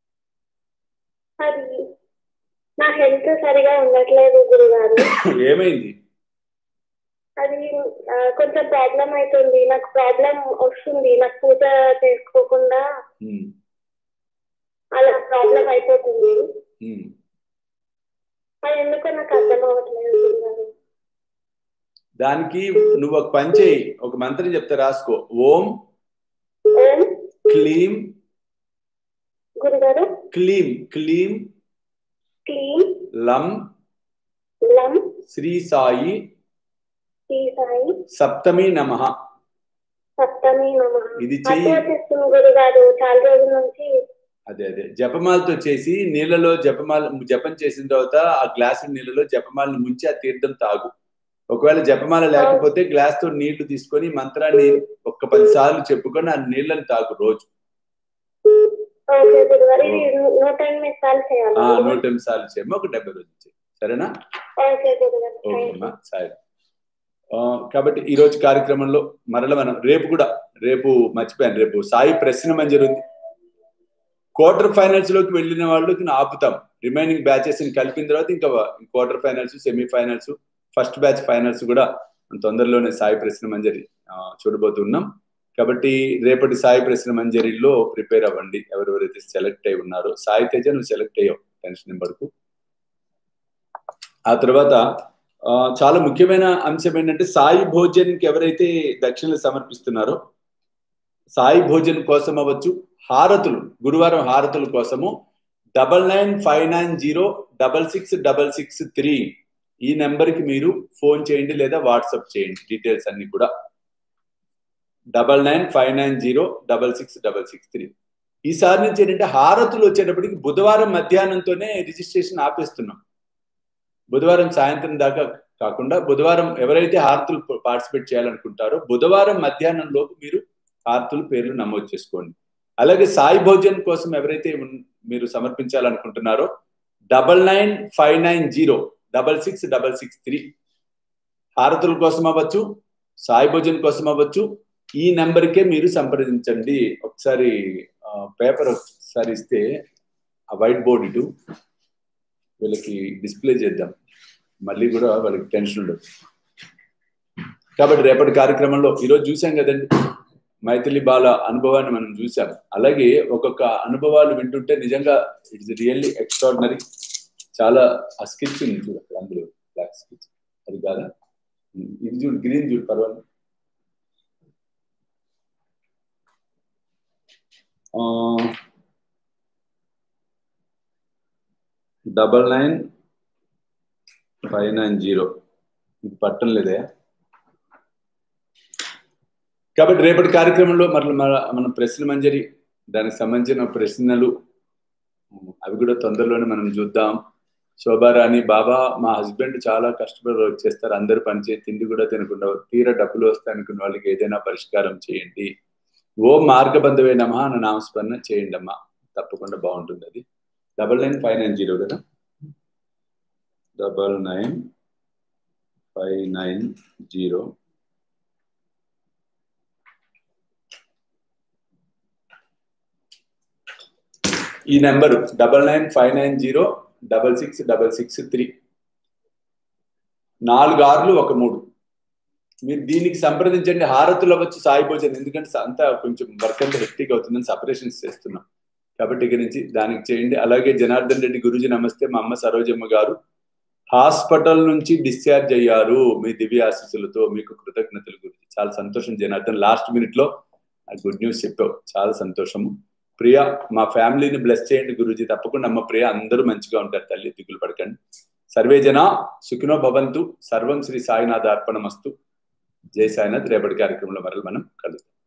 అది నా హెల్త్ సరిగా ఉండట్లేదు గురుగారు ఏమైంది అది ఆ, కొంచెం ప్రాబ్లం అవుతుంది నాకు ప్రాబ్లం వస్తుంది నాకు పూజ చేసుకోకుండా ఉమ్, అలా ప్రాబ్లం అయిపోతుంది ఉమ్. అది ఎందుకో నాకు అర్థం అవ్వట్లేదు గురుగారు. దానికి నువ్వు ఒక పని చేయి ఒక మంత్రం చెప్తే రాసుకో ఓం ఓం క్లీం గురుగారు క్లీం క్లీం క్లీం లం లం శ్రీ సాయి శ్రీ సాయి సప్తమి నమ సప్తమి నమ ఇది చెయ్యి. అదే వచ్చేస్తుంది గురుగారు చాలా రోజుల నుంచి అదే అదే జపమాలతో చేసి నీళ్ళలో జపమాల జపం చేసిన తర్వాత ఆ గ్లాసు నీళ్ళలో జపమాలను ముంచి ఆ తీర్థం తాగు ఒకవేళ జపమాల లేకపోతే గ్లాస్ తో నీళ్లు తీసుకొని ఈ మంత్రాన్ని ఒక్క పది సార్లు చెప్పుకొని ఆ నీళ్ళని తాగు రోజు ఓకే గురుగారు ఇది నూట ఎనిమిది సార్లు చేయాలి ఆ నూట ఎనిమిది సార్లు చేయము ఒక డెబ్బై రోజులు చేయి సరేనా ఓకే గురుగారు ఓకే థ్యాంక్ అమ్మా సాయి ఆ, కాబట్టి ఈ రోజు కార్యక్రమంలో మరల మనం రేపు కూడా రేపు మర్చిపోయాను రేపు సాయి ప్రశ్న మంజరి ఉంది క్వార్టర్ ఫైనల్స్ లోకి వెళ్ళిన వాళ్ళకి ఆపుతాం రిమైనింగ్ బ్యాచెస్ ని కలిపిన తర్వాత ఇంకా quarter finals semi finals first batch finals కూడా తొందరలోనే సాయి ప్రశ్న మంజరి ఆ, చూడబోతున్నాం కాబట్టి రేపటి సాయి ప్రశ్న మంజరిలో ప్రిపేర్ అవ్వండి ఎవరెవరైతే సెలెక్ట్ అయి ఉన్నారో సాయి తేజ నువ్వు సెలెక్ట్ అయ్యావు టెన్షన్ పడుకు ఆ తర్వాత ఆ, చాలా ముఖ్యమైన అంశం ఏంటంటే సాయి భోజన్కి ఎవరైతే దక్షిణలు సమర్పిస్తున్నారో సాయి భోజన్ కోసం అవ్వచ్చు హారతులు గురువారం హారతుల కోసము double nine five nine zero double six double six three ఈ నెంబర్కి మీరు ఫోన్ చేయండి లేదా వాట్సాప్ చేయండి డీటెయిల్స్ అన్ని కూడా double nine five nine zero double six double six three ఈసారి నుంచి ఏంటంటే హారతులు వచ్చేటప్పటికి బుధవారం మధ్యాహ్నంతోనే రిజిస్ట్రేషన్ ఆపేస్తున్నాం బుధవారం సాయంత్రం దాకా కాకుండా బుధవారం ఎవరైతే హారతులు పార్టిసిపేట్ చేయాలనుకుంటారో బుధవారం మధ్యాహ్నం లోపు మీరు హారతుల పేర్లు నమోదు చేసుకోండి అలాగే సాయి భోజన్ కోసం ఎవరైతే ఉన్- మీరు సమర్పించాలనుకుంటున్నారో double nine five nine zero double six double six three హారతుల కోసం అవ్వచ్చు సాయి భోజన్ కోసం అవ్వచ్చు ఈ నెంబర్కే మీరు సంప్రదించండి ఒకసారి పేపర్ ఒకసారి ఇస్తే ఆ వైట్ బోర్డ్ ఇటు వీళ్ళకి డిస్ప్లే చేద్దాం మళ్ళీ కూడా వాళ్ళకి టెన్షన్ ఉండదు కాబట్టి రేపటి కార్యక్రమంలో ఈరోజు చూసాం కదండి మైథిలి బాల అనుభవాన్ని మనం చూసాం అలాగే ఒక్కొక్క అనుభవాలు వింటుంటే నిజంగా ఇట్స్ రియల్లీ ఎక్స్ట్రాడినరీ చాలా ఆ స్కెచ్ ఉంది చూడు అక్కడ అందులో బ్లాక్ స్కెచ్ అది కాదా ఉమ్, ఇది చూడు గ్రీన్ చూడు పర్వాలేదు double nine five nine zero ఇది పట్టం లేదే కాబట్టి రేపటి కార్యక్రమంలో మరి మన- మన ప్రశ్న మంజరి దానికి సంబంధించిన ప్రశ్నలు ఉమ్, అవి కూడా తొందరలోనే మనం చూద్దాం శోభారాణి బాబా మా హస్బెండ్ చాలా కష్టపడి వర్క్ చేస్తారు అందరు పనిచే తిండి కూడా తినకుండా తీర డబ్బులు వస్తాయి అనుకున్న వాళ్ళకి ఏదైనా పరిష్కారం చేయండి ఓ మార్గబంధవే నమ అన్న నామస్మరణ చేయండి అమ్మా తప్పకుండా బాగుంటుంది అది double nine five nine zero కదా double nine five nine zero ఈ number double nine five nine zero double six double six three నాలుగు ఆరులు ఒక మూడు మీరు దీనికి సంప్రదించండి హారతులు అవ్వచ్చు సాయి భోజన్ ఎందుకంటే అంతా కొంచెం వర్క్ అంతా హెక్టిక్ అవుతుందని సపరేషన్స్ చేస్తున్నాం కాబట్టి ఇక నుంచి దానికి చేయండి అలాగే జనార్దన్ రెడ్డి గురుజీ నమస్తే మా అమ్మ సరోజమ్మ గారు హాస్పిటల్ నుంచి డిశ్చార్జ్ అయ్యారు మీ దివ్య ఆశీస్సులతో మీకు కృతజ్ఞతలు గురించి చాలా సంతోషం జనార్దన్ లాస్ట్ మినిట్ లో గుడ్ న్యూస్ చెప్పావు చాలా సంతోషము ప్రియ మా ఫ్యామిలీని బ్లెస్ చేయండి గురుజీ తప్పకుండా అమ్మ ప్రియ అందరూ మంచిగా ఉంటారు తల్లి దిగులు పడకండి సర్వే జన సుఖినో భవంతు సర్వం శ్రీ సాయినాథ అర్పణమస్తు జై సాయినాథ్ రేపటి కార్యక్రమంలో మరలు మనం కలుద్దాం